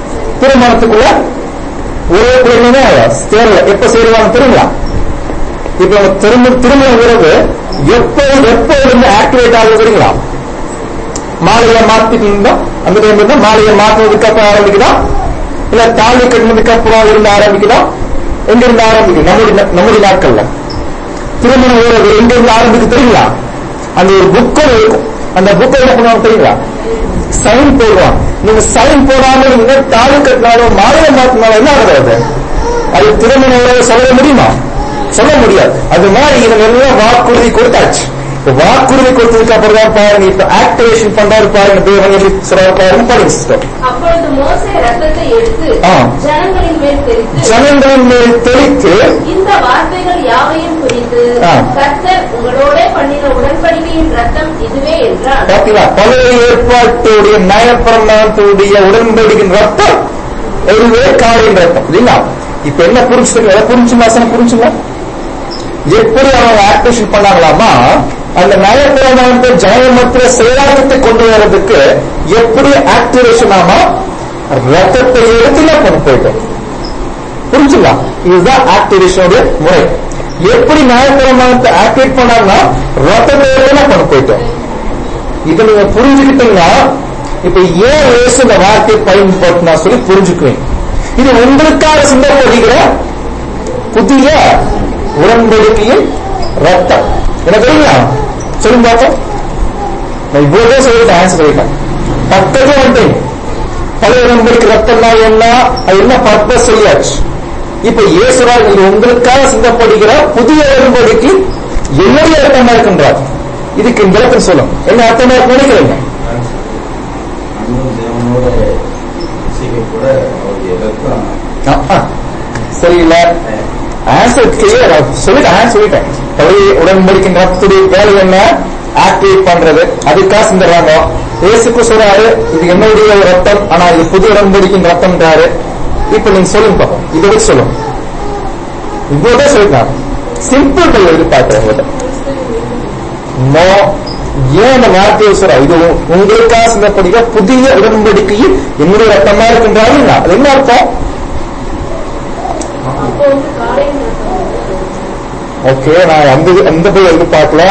திருமணத்துக்குள்ள ஒரே குழந்தைங்க சேரல எப்ப சேருவாங்க தெரியுங்களா இப்ப நம்ம திரும்ப திருமண உறவு எப்போ எப்போ இருந்து ஆக்டிவேட் ஆகுது தெரியுங்களா மாலையை மாத்திட்டீங்கன்னா அந்த டைம் இருந்தா மாலையை மாத்துறதுக்கு அப்புறம் ஆரம்பிக்குதா இல்ல தாலி கட்டினதுக்கு அப்புறம் இருந்து ஆரம்பிக்குதா எங்க இருந்து ஆரம்பிக்கும் நம்முடைய நம்முடைய நாட்கள்ல திருமண உறவு எங்க இருந்து ஆரம்பிக்கு தெரியுங்களா அந்த ஒரு புக்கு இருக்கும் அந்த புக்கை என்ன பண்ணுவாங்க தெரியுங்களா சைன் போடுவான் நீங்க சைன் போடாம நீங்க தாலி கட்டினாலும் மாலையை மாத்தினாலும் என்ன ஆகுது அது திருமண உறவு சொல்ல முடியுமா சொல்ல முடியாது அது மாதிரி இவங்க எல்லாம் வாக்குறுதி கொடுத்தாச்சு இப்ப வாக்குறுதி கொடுத்ததுக்கு அப்புறம் தான் பாருங்க இப்ப ஆக்டிவேஷன் பண்றாரு பாருங்க தேவன் எப்படி சொல்றாரு பாருங்க பாருங்க சிஸ்டர் அப்பொழுது மோசே ரத்தத்தை எடுத்து ஆ. ஜனங்களின் மேல் தெரித்து ஜனங்களின் மேல் தெளித்து இந்த வார்த்தைகள் யாவையும் குறித்து ஆ. கர்த்தர் உங்களோட பண்ணின உடன்படிக்கையின் ரத்தம் இதுவே என்றார் பாத்தீங்களா பழைய ஏற்பாட்டுடைய நயப்பிரமாணத்துடைய உடன்படிக்கின் ரத்தம் ஒருவே காரின் ரத்தம் இல்லைங்களா இப்ப என்ன புரிஞ்சுங்க எதை புரிஞ்சு மாசம் புரிஞ்சுங்க எப்படி அவங்க ஆக்டிவேஷன் பண்ணாங்களாமா அந்த நயப்பிரமாணத்தை ஜனமத்திர செயலாக்கத்தை கொண்டு வர்றதுக்கு எப்படி ஆக்டிவேஷன் ஆமா ரத்தத்தை எடுத்துல கொண்டு போயிட்டோம் புரிஞ்சுங்களா இதுதான் ஆக்டிவேஷனுடைய முறை எப்படி நியாயப்பிரமாணத்தை ஆக்டிவேட் பண்ணாங்கன்னா ரத்தத்தை எடுத்துல கொண்டு போயிட்டோம் இதை நீங்க புரிஞ்சுக்கிட்டீங்கன்னா இப்ப ஏன் இயேசு இந்த வார்த்தையை பயன்படுத்தினா சொல்லி புரிஞ்சுக்குவீங்க இது உங்களுக்காக சிந்தப்படுகிற புதிய உடன்படிக்கையின் ரத்தம் எனக்கு தெரியுங்களா சொல்லுங்க பார்ப்போம் நான் இவ்வளவு சொல்லிட்டேன் ஆன்சர் சொல்லிட்டேன் பக்கத்துல வந்தேன் பழைய உடன்படிக்கை ரத்தம்னா என்ன அது என்ன பர்பஸ் சொல்லியாச்சு இப்ப இயேசுரா இது உங்களுக்காக சிந்தப்படுகிற புதிய உடன்படிக்கை என்னுடைய அர்த்தமா இருக்கின்றார் இதுக்கு விளக்கம் சொல்லும் என்ன அர்த்தமா இருக்கு நினைக்கிறீங்க அன்பும் தேவனோட இசைக்க கூட அவருடைய ரத்தம் ஆ, ஆ. சரியில்லை ஆன்சர் கிளியர் சொல்லிட்டேன் ஆன்சர் சொல்லிட்டேன் பழைய உடன்படிக்கை ரத்துடைய வேலை என்ன ஆக்டிவேட் பண்றது அதுக்காக சிந்துறாங்க இயேசுக்கு சொல்றாரு இது என்னுடைய ரத்தம் ஆனா இது புது உடன்படிக்கையின் ரத்தம்ன்றாரு இப்ப நீங்க சொல்லுங்க பாப்போம் இதை வச்சு சொல்லுங்க இவ்வளவுதான் சொல்லிட்டாங்க சிம்பிள் பை எதிர்பார்க்கிறேன் உங்கள்கிட்ட நோ ஏன் அந்த வார்த்தையை சொல்ற இது உ- உங்களுக்காக சிந்தப்படுகிற புதிய உடன்படிக்கையில் என்னுடைய ரத்தமா இருக்கின்றாரு அது என்ன அர்த்தம் அப்போ வந்து காலையில் ரத்தம் ஓகே நான் அந்த இது- அந்த போய் எதிர்பார்க்கல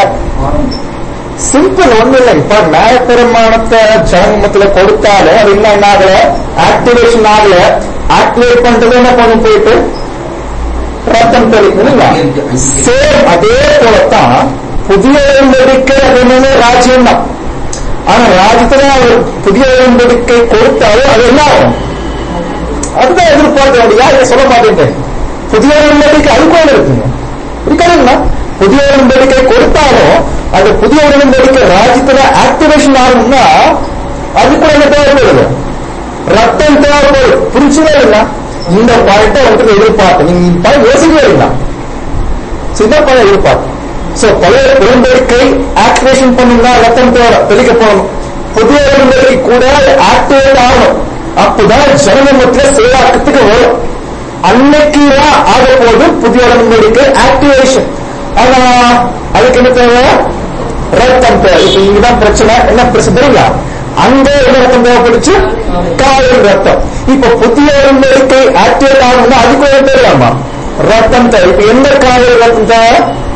சிம்பிள் ஒண்ணு இல்லை இப்ப நியாயப்பிரமாணத்தை ஜனமத்துல கொடுத்தாலும் அது இன்னும் என்ன ஆகல ஆக்டிவேஷன் ஆகல ஆக்டிவேட் பண்றது என்ன பண்ணும் போயிட்டு ரத்தம் தெளிக்கணுங்களா சேம் அதே போலத்தான் புதிய உடன்படிக்கை அது என்னன்னு ராஜ்யம் தான் ஆனா ராஜ்யத்துல ஒரு புதிய உடன்படிக்கை கொடுத்தாலும் அது என்ன ஆகும் அதுதான் எதிர்பார்க்க வேண்டிய யாரும் சொல்ல மாட்டேன் புதிய உடன்படிக்கை அதுக்குள்ள இருக்குங்க இருக்காதுங்களா புதிய உடன்படிக்கை கொடுத்தாலும் அந்த புதிய உடன்படிக்கை ராஜ்யத்துல ஆக்டிவேஷன் ஆகணும்னா அதுக்குள்ள என்ன தேவைப்படுது ரத்தம் தேவைப்படுது புரிச்சுவே இல்ல இந்த பாயிண்ட வந்து எதிர்பார்த்து நீங்க இந்த பாயிண்ட் யோசிக்கவே இல்லை சின்ன பையன் எதிர்பார்த்து சோ பழைய உடன்படிக்கை ஆக்டிவேஷன் பண்ணணும்னா ரத்தம் தேவை தெளிக்க போகணும் புதிய உடன்படிக்கை கூட ஆக்டிவேட் ஆகணும் அப்பதான் ஜனநமத்துல செயலாக்கத்துக்கு வரும் அன்னைக்கு தான் ஆக போது புதிய உடன்படிக்கை ஆக்டிவேஷன் ஆனா அதுக்கு என்ன தேவை ரத்தம் தேவை இப்ப இங்கதான் பிரச்சனை என்ன பிரச்சனை தெரியுங்களா அங்க என்ன ரத்தம் தேவைப்படுச்சு காலின் ரத்தம் இப்ப புதிய உடன்படிக்கை ஆக்டிவேட் ஆகணும்னா அதுக்கு என்ன தெரியலாமா ரத்தம் தேவை இப்ப எந்த காலில் ரத்தம் தேவை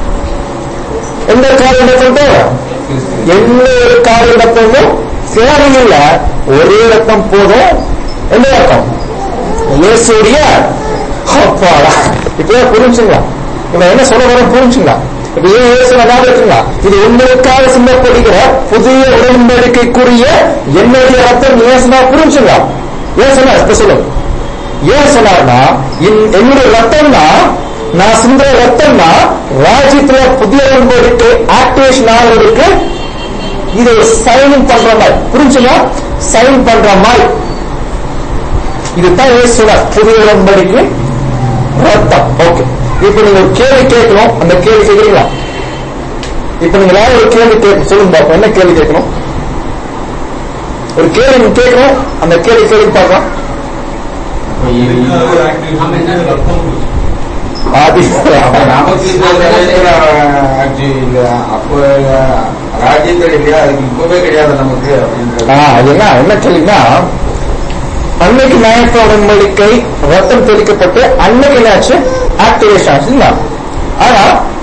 எந்த காலில் ரத்தம் தேவை எந்த ஒரு காலில் ரத்தமும் தேவையில்லை ஒரே ரத்தம் போதும் என்ன ரத்தம் இயேசுடைய அப்பாடா இப்ப புரிஞ்சுங்களா இப்ப என்ன சொல்ல வர புரிஞ்சுங்களா இப்ப ஏன் இயேசு அதாவது இருக்குங்களா இது உங்களுக்காக சிந்தப்படுகிற புதிய உடன்படிக்கைக்குரிய என்னுடைய ரத்தம் இயேசுனா புரிஞ்சுங்களா ஏன் சொன்னார் இப்ப சொல்லுங்க ஏன் சொன்னார்னா இன்- என்னுடைய ரத்தம்னா நான் சிந்துற ரத்தம்னா ராஜ்யத்துல புதிய உடன்படிக்கை ஆக்டிவேஷன் ஆகிறதுக்கு இது ஒரு சைனிங் பண்ற மாதிரி புரிஞ்சுங்க சைன் பண்ற மாதிரி இதுதான் இயேசுவர் புதிய உடன்படிக்கை ரத்தம் ஓகே இப்ப நீங்க ஒரு கேள்வி கேட்கணும் அந்த கேள்வி கேட்கிறீங்களா இப்ப நீங்க எல்லாரும் ஒரு கேள்வி கேட்க சொல்லுங்க பாப்போம் என்ன கேள்வி கேட்கணும் ஒரு கேள்வி நீங்க கேட்கணும் அந்த கேள்வி கேள்வி பார்க்கலாம் அப்ப இது- நம்ம என்ன ரத்தம் குடிச்சோம்? ஆதி அப்ப நமக்கு இந்த நேரத்துல, actually இல்ல, அப்ப ராஜ்யத்தில் இல்லையா அதுக்கு இப்பவே கிடையாது நமக்கு அப்படின்றது ஆ, அது என்ன என்ன கேள்வினா அன்னைக்கு நியாயத்த உடன்படிக்கை ரத்தம் தெளிக்கப்பட்டு அன்னைக்கு என்னாச்சு ஆக்டிவேஷன் ஆச்சுங்களா ஆனா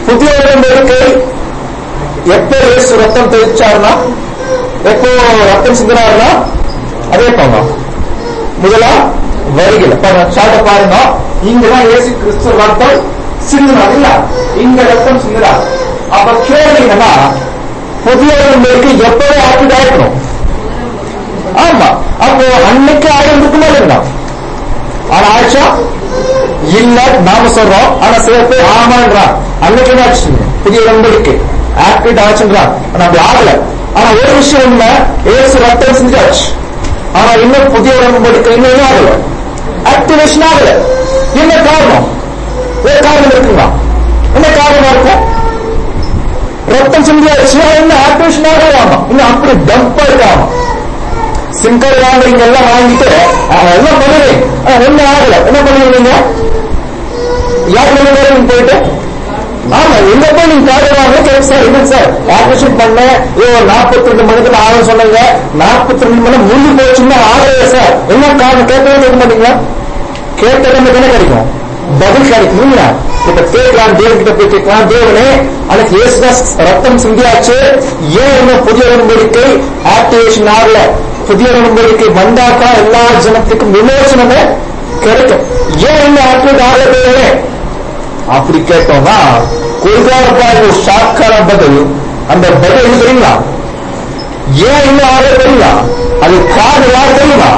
புதிய உடன்படிக்கை எப்போ இயேசு ரத்தம் தெளிச்சாருன்னா எப்போ ரத்தம் சிந்தினாருன்னா அதே போங்க முதலா வருகில சாட்ட பாருங்க இங்கதான் இயேசு கிறிஸ்து ரத்தம் சிந்தினார் இல்ல இங்க ரத்தம் சிந்தினார் அப்ப கேள்வி என்னன்னா புதிய உடன்படிக்கை எப்பவே ஆக்டிவ் ஆயிருக்கணும் ஆமா அப்போ அன்னைக்கு ஆயிருந்துக்குமே இருந்தான் ஆனா ஆயிடுச்சா இல்ல நாம சொல்றோம் ஆனா சில பேர் ஆமான்றான் அன்னைக்கு என்ன ஆச்சு புதிய நம்பிக்கை ஆக்டிவேட் ஆச்சுன்றான் ஆனா அப்படி ஆகல ஆனா ஒரு விஷயம் இல்ல ஏசு ரத்தம் செஞ்சாச்சு ஆனா இன்னும் புதிய நம்பிக்கை இன்னும் என்ன ஆகல ஆக்டிவேஷன் ஆகல என்ன காரணம் ஒரு காரணம் இருக்குங்களா என்ன காரணமா இருக்கும் ரத்தம் செஞ்சாச்சு என்ன ஆக்டிவேஷன் ஆகலாமா இன்னும் அப்படி டம்பா இருக்காமா சிங்கர் வாங்குறீங்க எல்லாம் வாங்கிட்டு அஹ், எல்லாம் பண்ணுவேன் என்ன ஆகல என்ன பண்ணுவீங்க யார் பண்ணுவீங்க போயிட்டு ஆமா எங்க போய் நீங்க காட்டுறாங்க சரி சார் இல்லை சார் ஆபரேஷன் பண்ண ஏதோ நாற்பத்தி ரெண்டு மணிக்கு ஆகும் சொன்னாங்க நாற்பத்தி ரெண்டு மணி முடிஞ்சு போச்சுன்னா ஆகலையே சார் என்ன காரணம் கேட்கவே கேட்க மாட்டீங்களா கேட்ட நமக்கு என்ன கிடைக்கும் பதில் கிடைக்கும் இல்லையா இப்ப கேட்கலாம் தேவன் கிட்ட போய் கேட்கலாம் தேவனே அதுக்கு இயேசுதாஸ் ரத்தம் சிந்தியாச்சு ஏன் இன்னும் புதிய உடன்படிக்கை ஆக்டிவேஷன் ஆகல புதிய உடன்படிக்கை வந்தாக்கா எல்லா ஜனத்துக்கும் விமோசனமே கிடைக்கும் ஏன் இன்னும் ஆக்டிவேட் ஆகல தேவனே அப்படி கேட்டோம்னா கொள்காரப்பாக ஒரு ஷாக்கான பதில் அந்த பதில் என்ன தெரியுங்களா ஏன் இன்னும் ஆகல தெரியுங்களா அது காரணம் யார் தெரியுமா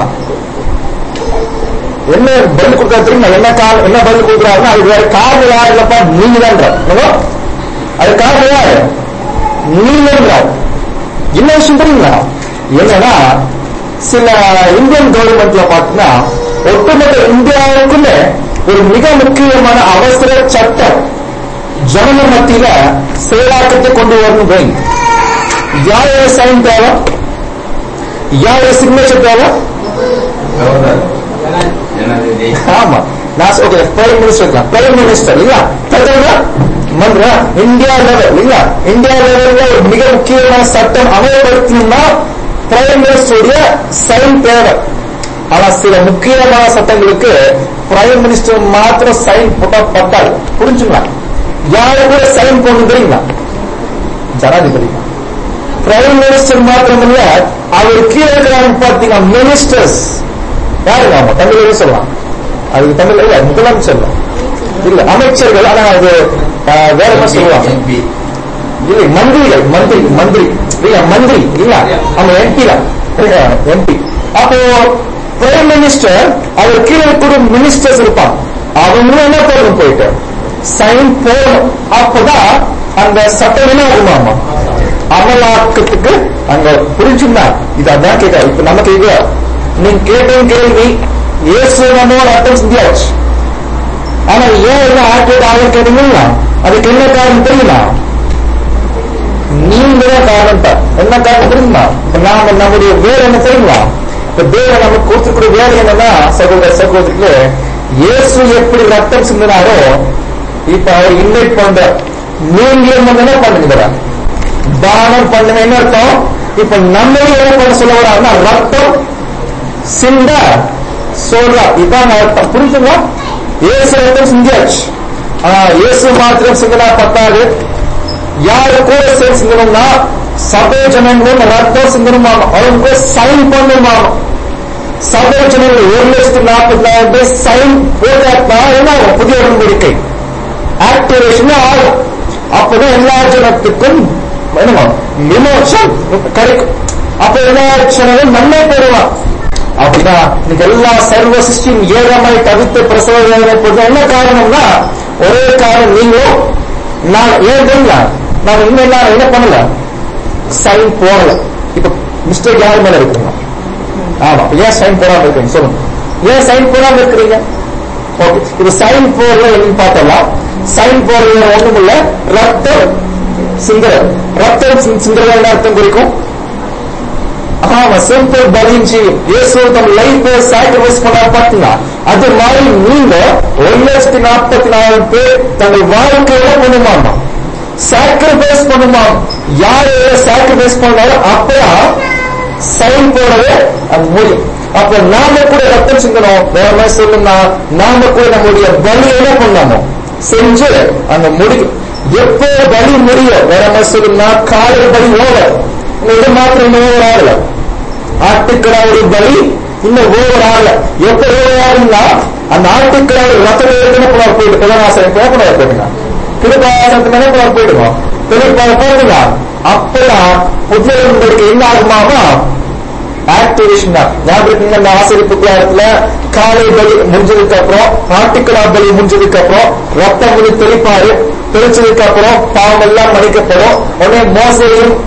என்ன பதில் கொடுத்தா தெரியுமா என்ன காரணம் என்ன பதில் கொடுக்குறாருன்னா அது வேற காரணம் யார் இல்லப்பா நீங்க தான் அது காரணம் யாரு நீங்கன்றார் என்ன விஷயம் தெரியுங்களா என்னன்னா சில இந்தியன் கவர்மெண்ட்ல பார்த்தீங்கன்னா ஒட்டுமொத்த இந்தியாவுக்குமே ஒரு மிக முக்கியமான அவசர சட்டம் ஜனங்க மத்தியில செயலாக்கத்தை கொண்டு வரணும் போய் யாரோட சைன் தேவை யாரோட சிக்னேச்சர் தேவை கவர்னர் ஜனாதிபதி ஆமா நான் ஓகே பிரைம் மினிஸ்டர் தான் பிரைம் மினிஸ்டர் இல்லையா பிரதமர் மந்திர இந்தியா லெவல் இல்லையா இந்தியா லெவல்ல ஒரு மிக முக்கியமான சட்டம் அமல்படுத்தணும்னா பிரைம் மினிஸ்டருடைய சைன் தேவை ஆனா சில முக்கியமான சட்டங்களுக்கு பிரைம் மினிஸ்டர் மாத்திரம் சைன் போட்டா பத்தாது புரிஞ்சுங்களா யாரு கூட சைன் போடணும் தெரியுங்களா ஜனாதிபதி தான் பிரைம் மினிஸ்டர் மாத்திரம் இல்ல அவர் கீழே இருக்கிறாங்க பாத்தீங்கன்னா மினிஸ்டர்ஸ் யாருங்க ஆமா தமிழ்ல சொல்லலாம் அதுக்கு தமிழ்ல இல்ல முதலமைச்சர் தான். இல்ல அமைச்சர்கள் ஆனா அது ஆஹ், வேற என்ன சொல்லுவாங்க எம்பி இல்லை மந்திரிகள் மந்திரி மந்திரி இல்ல மந்திரி இல்ல ஆமா எம்பி தான் எம்பி அப்போ பிரைம் மினிஸ்டர் அவர் கீழே கூட மினிஸ்டர்ஸ் இருப்பாங்க அவங்க என்ன போடணும் போயிட்டு சைன் போடணும் அப்பதான் அந்த சட்டம் என்ன ஆகுமாமா அமலாக்கத்துக்கு அங்க புரிஞ்சுங்களா இது அதான் கேட்க இப்ப நம்ம கேட்க நீங்க கேட்ட கேள்வி இயேசு நம்ம ரத்தம் சிந்தியாச்சு ஆனா ஏன் என்ன ஆக்டிவேட் ஆகும் கேட்டீங்களா அதுக்கு என்ன காரணம் தெரியுமா நீங்க தான் காரணம் தான் என்ன காரணம் தெரியுமா இப்ப நாம நம்முடைய வேலை என்ன தெரியுமா இப்ப தேவன் நமக்கு கொடுத்துக்கூடிய வேலை என்னன்னா சகோதர சகோதரிக்கு இயேசு எப்படி ரத்தம் சிந்தினாரோ இப்ப அவர் இன்வைட் பண்ற நீங்களும் வந்து என்ன பண்ணுங்க தானம் பண்ணுங்க என்ன அர்த்தம் இப்ப நம்மளையும் என்ன பண்ண சொல்ல வராங்கன்னா ரத்தம் சிந்த சொல்றா இதான் அர்த்தம் புரிஞ்சுங்களா இயேசு ரத்தம் சிந்தியாச்சு ஆனா இயேசு மாத்திரம் சிந்தனா பத்தாது யாரு கூட சேர்ந்து சிந்தனம்னா சபை ஜனங்களும் ரத்தம் சிந்தனமாகும் அவங்க கூட சைன் பண்ணுமாகும் சபை ஜனங்கள் ஒரு லட்சத்து நாற்பதாயிரம் பேர் சைன் போட்டா என்ன ஆகும் புதிய உடன்படிக்கை ஆக்டிவேஷன் ஆகும் அப்பதான் எல்லா ஜனத்துக்கும் என்னமா விமோசம் கிடைக்கும் அப்ப எல்லா ஜனங்களும் நன்மை பெறுவான் அப்படின்னா இன்னைக்கு எல்லா சர்வ சிஸ்டியும் ஏழமாய் தவித்து பிரசவ வேதனை போது என்ன காரணம்னா ஒரே காரணம் நீங்களும் நான் ஏன் தெரியுங்களா நான் இன்னும் என்ன என்ன பண்ணல சைன் போடல இப்ப மிஸ்டேக் யார் மேல இருக்குங்க ஆமா ஏன் சைன் போடாம இருக்கீங்க சொல்லுங்க ஏன் சைன் போடாம இருக்கிறீங்க ஓகே இது சைன் போடல என்னன்னு பார்த்தோம்னா சைன் போடுறது ஒண்ணும் இல்ல ரத்தம் சிந்தர ரத்தம் சிந்~ சிந்தர என்ன அர்த்தம் குறிக்கும் ஆமா சிம்பிள் பலிஞ்சி இயேசு தம் லைஃப் சாக்ரிஃபைஸ் பண்ண பார்த்தீங்கன்னா அது மாதிரி நீங்க ஒரு லட்சத்தி நாற்பத்தி நாலு பேர் தங்கள் வாழ்க்கையில பண்ணுமாமா சாக்ரிஃபைஸ் பண்ணுமா யாரு சாக்ரிஃபைஸ் பண்ணாரோ அப்பதான் சைன் போடவே அது முடியும் அப்ப நாம கூட ரத்தம் சிந்தணும் வேற மாதிரி சொல்லணும்னா நாம கூட நம்முடைய பலி என்ன பண்ணாமோ செஞ்சு அங்க முடியும் எப்போ பலி முடியும் வேற என்ன சொல்லுன்னா காலை பலி ஓவர் இது மாத்திரம் இன்னும் ஓவர் ஆகல ஆட்டுக்கடாவுடைய பலி இன்னும் ஓவர் ஆகல எப்ப ஓவர் ஆகுதுன்னா அந்த ஆட்டுக்கடாவுடைய ரத்தம் ஏற்கனவே புலர் போயிட்டு பிரதானாசனம் போகக்கூடாது போட்டுங்க திருப்பாசனத்து மேலே புலர் போயிடுவோம் திருப்பாக போகுங்க அப்பதான் புதிய உடன்படிக்கை என்ன ஆகுமாமா ஆக்டிவேஷன் தான் ஞாபகம் அந்த ஆசிரியப்பு காலத்துல காலை பலி முடிஞ்சதுக்கு அப்புறம் ஆட்டுக்கடா பலி முடிஞ்சதுக்கு அப்புறம் ரத்தம் வந்து தெளிப்பாரு தெளிச்சதுக்கு அப்புறம் பாவம் எல்லாம் மன்னிக்கப்படும் உடனே மோசையும்